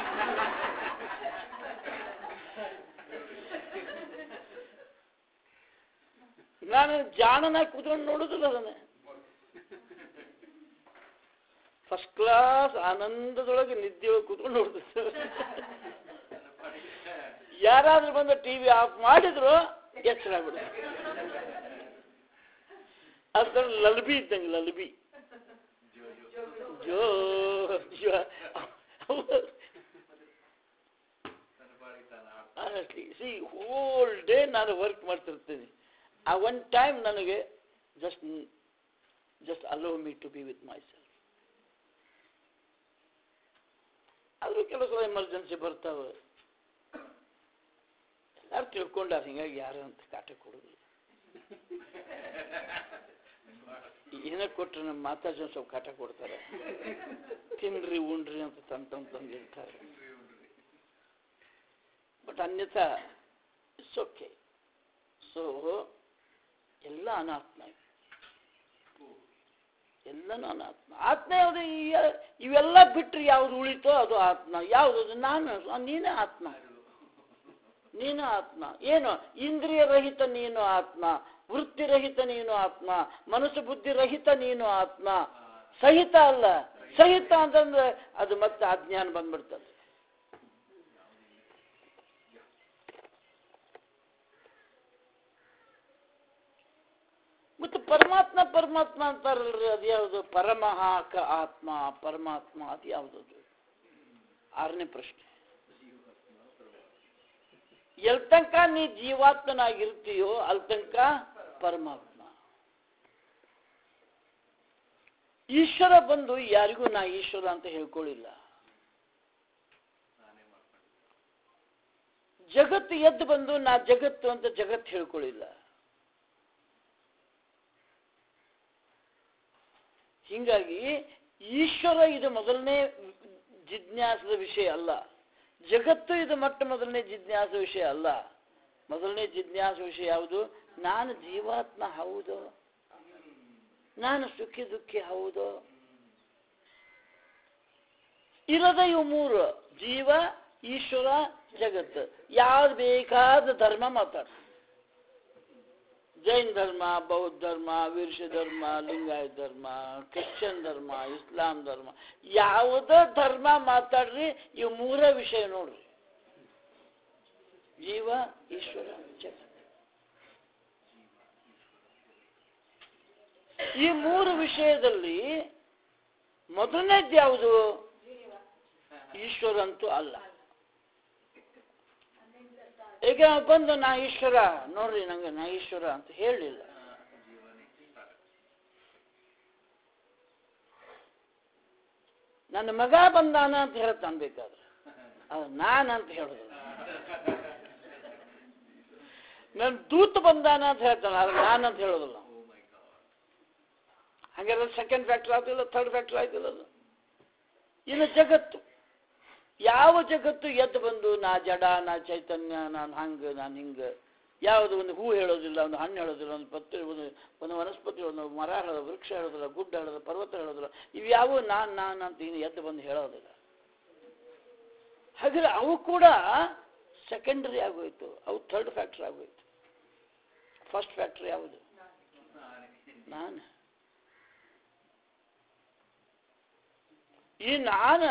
ನಾನು ಜಾಣನಾಗಿ ಕೂತ್ಕೊಂಡು ನೋಡುದಿಲ್ಲ ಅದನ್ನ ಫಸ್ಟ್ ಕ್ಲಾಸ್ ಆನಂದದೊಳಗೆ ನಿದ್ದೆಯೊಳಗೆ ಕೂತ್ಕೊಂಡು ನೋಡ್ತಿದ್ದೆ ಯಾರಾದ್ರೂ ಬಂದು ಟಿವಿ ಆಫ್ ಮಾಡಿದ್ರು ಎಚ್ಚರ ಆಗ್ಬಿಡುತ್ತೆ ಅದ್ರ ಲಲ್ಬಿ ಇದ್ದಂಗೆ ಲಲ್ಬಿ ಜೋ ಜೋ ಆನೆಸ್ಟ್ಲಿ ಸಿ ಹೋಲ್ ಡೇ ನಾನು ವರ್ಕ್ ಮಾಡ್ತಿರ್ತೀನಿ ಆ ಒನ್ ಟೈಮ್ ನನಗೆ just just allow me to be with myself ಆದರೂ ಕೆಲವು ಸಲ ಎಮರ್ಜೆನ್ಸಿ ಬರ್ತಾವೆ ಎಲ್ಲರೂ ತಿಳ್ಕೊಂಡಾರ ಹಿಂಗಾಗಿ ಯಾರು ಅಂತ ಕಾಟ ಕೊಡೋದಿಲ್ಲ ಏನ ಕೊಟ್ರೆ ನಮ್ಮ ಮಾತಾಜಿ ಒಂದ್ ಸ್ವಲ್ಪ ಕಾಟ ಕೊಡ್ತಾರೆ ತಿನ್ರಿ ಉಣ್ರಿ ಅಂತ ತಂದ್ ತಂದ್ ತಂದಿರ್ತಾರೆ ಬಟ್ ಅನ್ಯಥಾ ಇಟ್ಸ್ ಓಕೆ ಸೊ ಎಲ್ಲ ಅನಾತ್ಮ ಇದೆ. ಎಲ್ಲನೂ ಅನಾತ್ಮ ಆತ್ಮ ಯಾವುದು ಈ- ಇವೆಲ್ಲ ಬಿಟ್ಟರೆ ಯಾವ್ದು ಉಳಿತೋ ಅದು ಆತ್ಮ ಯಾವುದು ಅದು ನಾನು ಆ, ನೀನೇ ಆತ್ಮ ನೀನು ಆತ್ಮ ಏನು ಇಂದ್ರಿಯ ರಹಿತ ನೀನು ಆತ್ಮ ವೃತ್ತಿ ರಹಿತ ನೀನು ಆತ್ಮ ಮನಸ್ಸು ಬುದ್ಧಿ ರಹಿತ ನೀನು ಆತ್ಮ ಸಹಿತ ಅಲ್ಲ ಸಹಿತ ಅಂತಂದ್ರೆ ಅದು ಮತ್ತೆ ಅಜ್ಞಾನ ಬಂದ್ಬಿಡ್ತದೆ ಮತ್ತು ಪರಮಾತ್ಮ ಪರಮಾತ್ಮ ಅಂತಾರಲ್ರಿ ಅದು ಯಾವುದು ಪರಮಹಾಕ ಆತ್ಮ ಪರಮಾತ್ಮ ಅದು ಯಾವುದದು ಆರನೇ ಪ್ರಶ್ನೆ ಎಲ್ ತನಕ ನೀ ಜೀವಾತ್ಮನಾಗಿರ್ತೀಯೋ ಅಲ್ಲಿ ತನಕ ಪರಮಾತ್ಮ ಈಶ್ವರ ಬಂದು ಯಾರಿಗೂ ನಾ ಈಶ್ವರ ಅಂತ ಹೇಳ್ಕೊಳ್ಳಿಲ್ಲ ಜಗತ್ತು ಎದ್ದು ಬಂದು ನಾ ಜಗತ್ತು ಅಂತ ಜಗತ್ತು ಹೇಳ್ಕೊಳ್ಳಿಲ್ಲ ಹೀಗಾಗಿ ಈಶ್ವರ ಇದು ಮೊದಲನೇ ಜಿಜ್ಞಾಸದ ವಿಷಯ ಅಲ್ಲ ಜಗತ್ತು ಇದು ಮೊಟ್ಟ ಮೊದಲನೇ ಜಿಜ್ಞಾಸ ವಿಷಯ ಅಲ್ಲ ಮೊದಲನೇ ಜಿಜ್ಞಾಸ ವಿಷಯ ಯಾವುದು ನಾನು ಜೀವಾತ್ಮ ಹೌದು ನಾನು ಸುಖಿ ದುಃಖಿ ಹೌದು ಇರದ ಇವು ಮೂರು ಜೀವ ಈಶ್ವರ ಜಗತ್ತು ಯಾವ್ದು ಬೇಕಾದ ಧರ್ಮ ಮಾತಾಡ ಜೈನ್ ಧರ್ಮ ಬೌದ್ಧ ಧರ್ಮ ವೀರ್ಷ ಧರ್ಮ ಲಿಂಗಾಯತ ಧರ್ಮ ಕ್ರಿಶ್ಚಿಯನ್ ಧರ್ಮ ಇಸ್ಲಾಂ ಧರ್ಮ ಯಾವುದೇ ಧರ್ಮ ಮಾತಾಡ್ರಿ ಇವು ಮೂರ ವಿಷಯ ನೋಡ್ರಿ ಜೀವ ಈಶ್ವರ ಜಗತ್ ಈ ಮೂರು ವಿಷಯದಲ್ಲಿ ಮೊದಲನೇದ್ದು ಯಾವುದು ಈಶ್ವರ ಅಂತೂ ಅಲ್ಲ ಈಗ ನಾವು ಬಂದು ನಾ ಈಶ್ವರ ನೋಡ್ರಿ ನಂಗೆ ನಾ ಈಶ್ವರ ಅಂತ ಹೇಳಲಿಲ್ಲ ನನ್ನ ಮಗ ಬಂದಾನ ಅಂತ ಹೇಳ್ತಾನೆ ಬೇಕಾದ್ರೆ ಅದು ನಾನು ಅಂತ ಹೇಳೋದು ನನ್ನ ದೂತ ಬಂದಾನ ಅಂತ ಹೇಳ್ತಾನೆ ಅದು ನಾನು ಅಂತ ಹೇಳೋದಿಲ್ಲ ಹಾಗಾದ್ರೆ ಸೆಕೆಂಡ್ ಫ್ಯಾಕ್ಟರ್ ಆಗ್ತಿಲ್ಲ ಥರ್ಡ್ ಫ್ಯಾಕ್ಟರ್ ಆಗ್ತಿಲ್ಲ ಅದು ಇನ್ನು ಜಗತ್ತು ಯಾವ ಜಗತ್ತು ಎದ್ದು ಬಂದು ನಾ ಜಡ ನಾ ಚೈತನ್ಯ ನಾನು ಹಂಗೆ ನಾನು ಹಿಂಗೆ ಯಾವುದು ಒಂದು ಹೂ ಹೇಳೋದಿಲ್ಲ ಒಂದು ಹಣ್ಣು ಹೇಳೋದಿಲ್ಲ ಒಂದು ಪತ್ರ ಒಂದು ಒಂದು ವನಸ್ಪತಿ ಒಂದು ಮರ ಹೇಳೋದು ವೃಕ್ಷ ಹೇಳೋದಿಲ್ಲ ಗುಡ್ಡ ಹೇಳೋದು ಪರ್ವತ ಹೇಳೋದಿಲ್ಲ ಇವ್ಯಾವು ನಾನು ನಾನು ಅಂತ ಇನ್ನು ಎದ್ದು ಬಂದು ಹೇಳೋದಿಲ್ಲ ಹಾಗಾದ್ರೆ ಅವು ಕೂಡ ಸೆಕೆಂಡರಿ ಆಗೋಯ್ತು ಅವು ಥರ್ಡ್ ಫ್ಯಾಕ್ಟರ್ ಆಗೋಯ್ತು ಫಸ್ಟ್ ಫ್ಯಾಕ್ಟರ್ ಯಾವುದು ನಾನು ಈ ನಾನ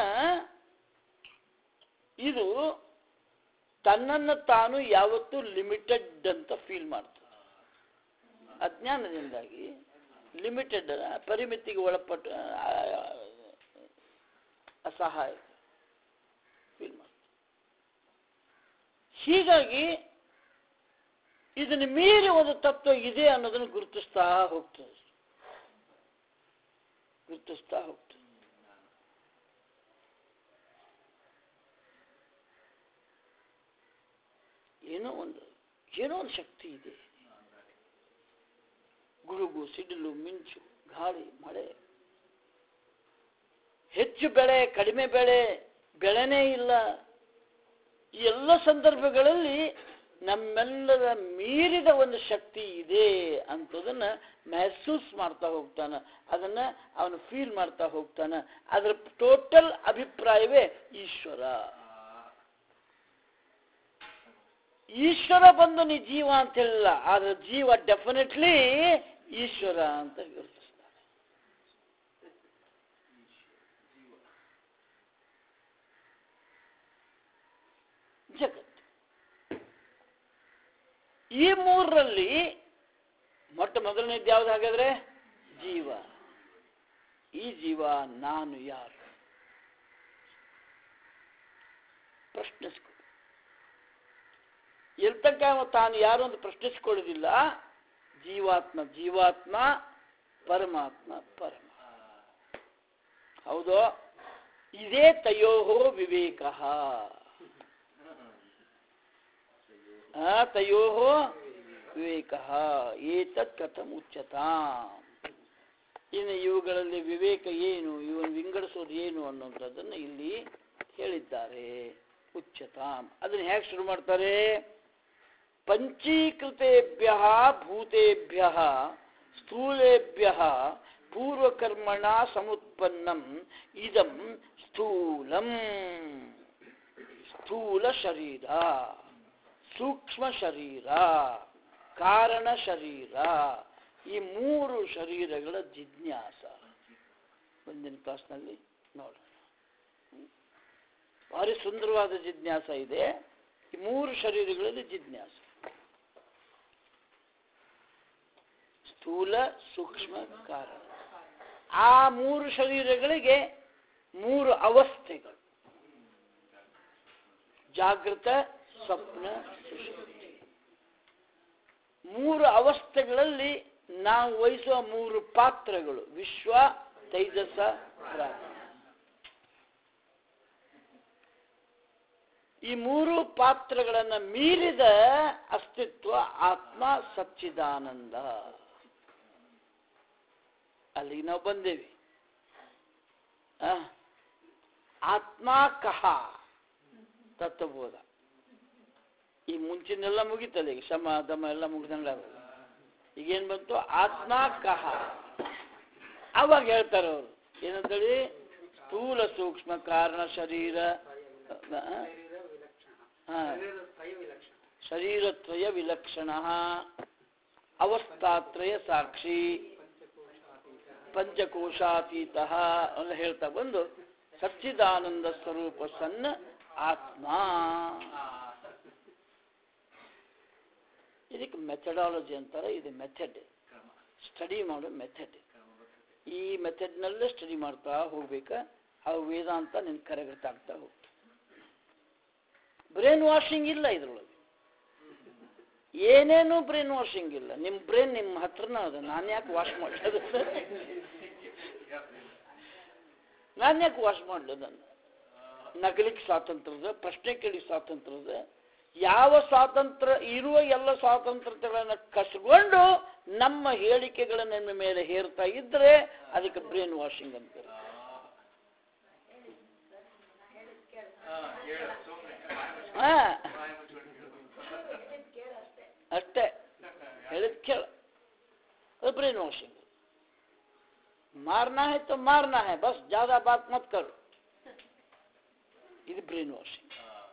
ಇದು ತನ್ನನ್ನು ತಾನು ಯಾವತ್ತೂ ಲಿಮಿಟೆಡ್ ಅಂತ ಫೀಲ್ ಮಾಡ್ತದೆ ಅಜ್ಞಾನದಿಂದಾಗಿ ಲಿಮಿಟೆಡ್ ಪರಿಮಿತಿಗೆ ಒಳಪಟ್ಟ ಆ, ಅಸಹಾಯ ಫೀಲ್ ಮಾಡ್ತದೆ ಹೀಗಾಗಿ ಇದನ್ನು ಮೀರಿ ಒಂದು ತತ್ವ ಇದೆ ಅನ್ನೋದನ್ನು ಗುರುತಿಸ್ತಾ ಹೋಗ್ತದೆ ಗುರುತಿಸ್ತಾ ಹೋಗ್ತದೆ ಏನೋ ಒಂದು ಏನೋ ಒಂದು ಶಕ್ತಿ ಇದೆ ಗುಡುಗು ಸಿಡಿಲು ಮಿಂಚು ಗಾಳಿ ಮಳೆ ಹೆಚ್ಚು ಬೆಳೆ ಕಡಿಮೆ ಬೆಳೆ ಬೆಳೆನೇ ಇಲ್ಲ ಈ ಎಲ್ಲ ಸಂದರ್ಭಗಳಲ್ಲಿ ನಮ್ಮೆಲ್ಲರ ಮೀರಿದ ಒಂದು ಶಕ್ತಿ ಇದೆ ಅಂತದನ್ನ ಮೆಹಸೂಸ್ ಮಾಡ್ತಾ ಹೋಗ್ತಾನ ಅದನ್ನ ಅವನು ಫೀಲ್ ಮಾಡ್ತಾ ಹೋಗ್ತಾನ ಅದರ ಟೋಟಲ್ ಅಭಿಪ್ರಾಯವೇ ಈಶ್ವರ ಈಶ್ವರ ಬಂದು ನೀ ಜೀವ ಅಂತ ಹೇಳಿಲ್ಲ ಆದ್ರೆ ಜೀವ ಡೆಫಿನೆಟ್ಲಿ ಈಶ್ವರ ಅಂತ ಯೋಚಿಸ್ತಾರೆ ಜಗತ್ತು ಈ ಮೂರರಲ್ಲಿ ಮೊಟ್ಟ ಮೊದಲನೇದು ಯಾವ್ದು ಹಾಗಾದ್ರೆ ಜೀವ ಈ ಜೀವ ನಾನು ಯಾರು ಪ್ರಶ್ನಿಸ್ಕೊ ಎಲ್ತಕ್ಕ ಅವ ತಾನು ಯಾರು ಅಂತ ಪ್ರಶ್ನಿಸ್ಕೊಳ್ಳೋದಿಲ್ಲ ಜೀವಾತ್ಮ ಜೀವಾತ್ಮ ಪರಮಾತ್ಮ ಪರಮ ಹೌದು ಇದೇ ತಯೋಹೋ ವಿವೇಕ ತಯೋಹೋ ವಿವೇಕ ಏತತ್ ಕಥಂ ಉಚ್ಯತಾಂ ಇನ್ನು ಇವುಗಳಲ್ಲಿ ವಿವೇಕ ಏನು ಇವನು ವಿಂಗಡಿಸೋದು ಏನು ಅನ್ನುವಂಥದ್ದನ್ನು ಇಲ್ಲಿ ಹೇಳಿದ್ದಾರೆ ಉಚ್ಯತಾಂ ಅದನ್ನು ಹೇಗೆ ಶುರು ಮಾಡ್ತಾರೆ ಪಂಚೀಕೃತೆಭ್ಯ ಭೂತೆಭ್ಯ ಸ್ಥೂಲೇಭ್ಯ ಪೂರ್ವಕರ್ಮಣ ಸಮುತ್ಪನ್ನಂ ಇದಂ ಸ್ಥೂಲಂ ಸ್ಥೂಲ ಶರೀರ ಸೂಕ್ಷ್ಮ ಶರೀರ ಕಾರಣ ಶರೀರ ಈ ಮೂರು ಶರೀರಗಳ ಜಿಜ್ಞಾಸ ಮುಂದಿನ ಕ್ಲಾಸ್ನಲ್ಲಿ ನೋಡೋಣ ಭಾರಿ ಸುಂದರವಾದ ಜಿಜ್ಞಾಸ ಇದೆ ಈ ಮೂರು ಶರೀರಗಳಲ್ಲಿ ಜಿಜ್ಞಾಸ ಸ್ಥೂಲ ಸೂಕ್ಷ್ಮ ಕಾರಣ ಆ ಮೂರು ಶರೀರಗಳಿಗೆ ಮೂರು ಅವಸ್ಥೆಗಳು ಜಾಗೃತ ಸ್ವಪ್ನ ಸುಷುಪ್ತಿ ಮೂರು ಅವಸ್ಥೆಗಳಲ್ಲಿ ನಾವು ವಹಿಸುವ ಮೂರು ಪಾತ್ರಗಳು ವಿಶ್ವ ತೈಜಸ ಪ್ರಾಣ ಈ ಮೂರು ಪಾತ್ರಗಳನ್ನ ಮೀರಿದ ಅಸ್ತಿತ್ವ ಆತ್ಮ ಸಚ್ಚಿದಾನಂದ ಅಲ್ಲಿಗೆ ನಾವು ಬಂದೇವಿ ಆ? ಆತ್ಮ ಕಹ ತತ್ವಬೋಧ ಈ ಮುಂಚಿನೆಲ್ಲ ಮುಗೀತಲ್ಲ ಈಗ ಶಮ ದಮ ಎಲ್ಲ ಮುಗಿದಂಗ ಈಗೇನ್ ಬಂತು ಆತ್ಮ ಕಹ ಅವಾಗ ಹೇಳ್ತಾರೆ ಅವರು ಏನಂತೇಳಿ ಸ್ಥೂಲ ಸೂಕ್ಷ್ಮ ಕಾರಣ ಶರೀರ ಆ? ಹಾ ಶರೀರತ್ರಯ ವಿಲಕ್ಷಣ ಅವಸ್ಥಾತ್ರಯ ಸಾಕ್ಷಿ ಪಂಚಕೋಶಾತೀತ ಅಂತ ಹೇಳ್ತಾ ಬಂದು ಸಚ್ಚಿದಾನಂದ ಸ್ವರೂಪ ಸನ್ನ ಆತ್ಮ ಇದಕ್ಕೆ ಮೆಥಡಾಲಜಿ ಅಂತಾರೆ ಇದು ಮೆಥಡ್ ಸ್ಟಡಿ ಮಾಡೋ ಮೆಥಡ್ ಈ ಮೆಥಡ್ನಲ್ಲೇ ಸ್ಟಡಿ ಮಾಡ್ತಾ ಹೋಗ್ಬೇಕ ಆ ವೇದಾಂತ ನಿನ್ ಕರಗತಾಗ್ತಾ ಹೋಗ್ತದೆ ಬ್ರೈನ್ ವಾಷಿಂಗ್ ಇಲ್ಲ ಇದ್ರೊಳಗೆ ಏನೇನು ಬ್ರೈನ್ ವಾಷಿಂಗ್ ಇಲ್ಲ ನಿಮ್ಮ ಬ್ರೈನ್ ನಿಮ್ಮ ಹತ್ರನ ಅದ ನಾನು ಯಾಕೆ ವಾಶ್ ಮಾಡೋದು ನಾನು ಯಾಕೆ ವಾಶ್ ಮಾಡ್ಲದನ್ನು ನಗಲಿಕ್ಕೆ ಸ್ವಾತಂತ್ರ್ಯದ ಪ್ರಶ್ನೆ ಕೇಳಿ ಸ್ವಾತಂತ್ರ್ಯದ ಯಾವ ಸ್ವಾತಂತ್ರ್ಯ ಇರುವ ಎಲ್ಲ ಸ್ವಾತಂತ್ರ್ಯತೆಗಳನ್ನು ಕಸ್ಕೊಂಡು ನಮ್ಮ ಹೇಳಿಕೆಗಳನ್ನ ನಿಮ್ಮ ಮೇಲೆ ಹೇರ್ತಾ ಇದ್ರೆ ಅದಕ್ಕೆ ಬ್ರೈನ್ ವಾಷಿಂಗ್ ಅಂತಾರೆ ಹಾ ಅಷ್ಟೇ ಹೇಳಿದ ಕೇಳ ಅದು ब्रेन वॉशिंग मारना है तो मारना है बस ज्यादा बात मत करो ಇದು ಬ್ರೈನ್ ವಾಷಿಂಗ್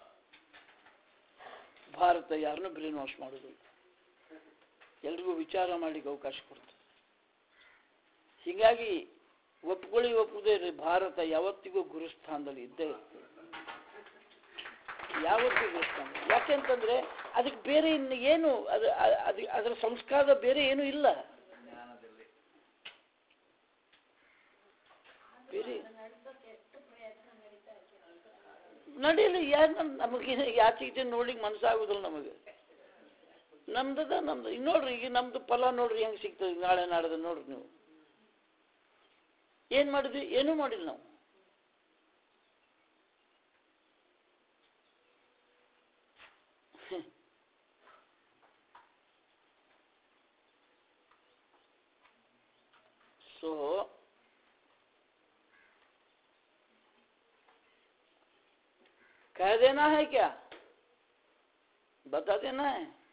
ಭಾರತ ಯಾರನ್ನೂ ಬ್ರೈನ್ ವಾಶ್ ಮಾಡೋದಿಲ್ಲ ಎಲ್ರಿಗೂ ವಿಚಾರ ಮಾಡ್ಲಿಕ್ಕೆ ಅವಕಾಶ ಕೊಡ್ತದೆ ಹೀಗಾಗಿ ಒಪ್ಕೊಳ್ಳಿ ಒಪ್ಪುದೇ ಇರಲಿ ಭಾರತ ಯಾವತ್ತಿಗೂ ಗುರುಸ್ಥಾನದಲ್ಲಿ ಇದ್ದೇ ಇರ್ತದೆ ಯಾವತ್ತಿಗೂ ಗುರುಸ್ಥಾನ ಯಾಕೆಂತಂದ್ರೆ ಅದಕ್ಕೆ ಬೇರೆ ಇನ್ನು ಏನು ಅದು ಅದು ಅದರ ಸಂಸ್ಕಾರದ ಬೇರೆ ಏನೂ ಇಲ್ಲ ಬೇರೆ ನಡೀಲಿ ಯಾರು ನಮಗೆ ಯಾಚೆ ಈಚೆ ನೋಡ್ಲಿಕ್ಕೆ ಮನಸ್ಸಾಗೋದಿಲ್ಲ ನಮಗೆ ನಮ್ದದ ನಮ್ದು ಈಗ ನೋಡ್ರಿ ಈಗ ನಮ್ದು ಫಲ ನೋಡ್ರಿ ಹೆಂಗೆ ಸಿಗ್ತದೆ ನಾಳೆ ನಾಡ್ದು ನೋಡ್ರಿ ನೀವು ಏನ್ ಮಾಡಿದ್ವಿ ಏನೂ ಮಾಡಿಲ್ಲ ನಾವು सो कह देना है क्या बताते ना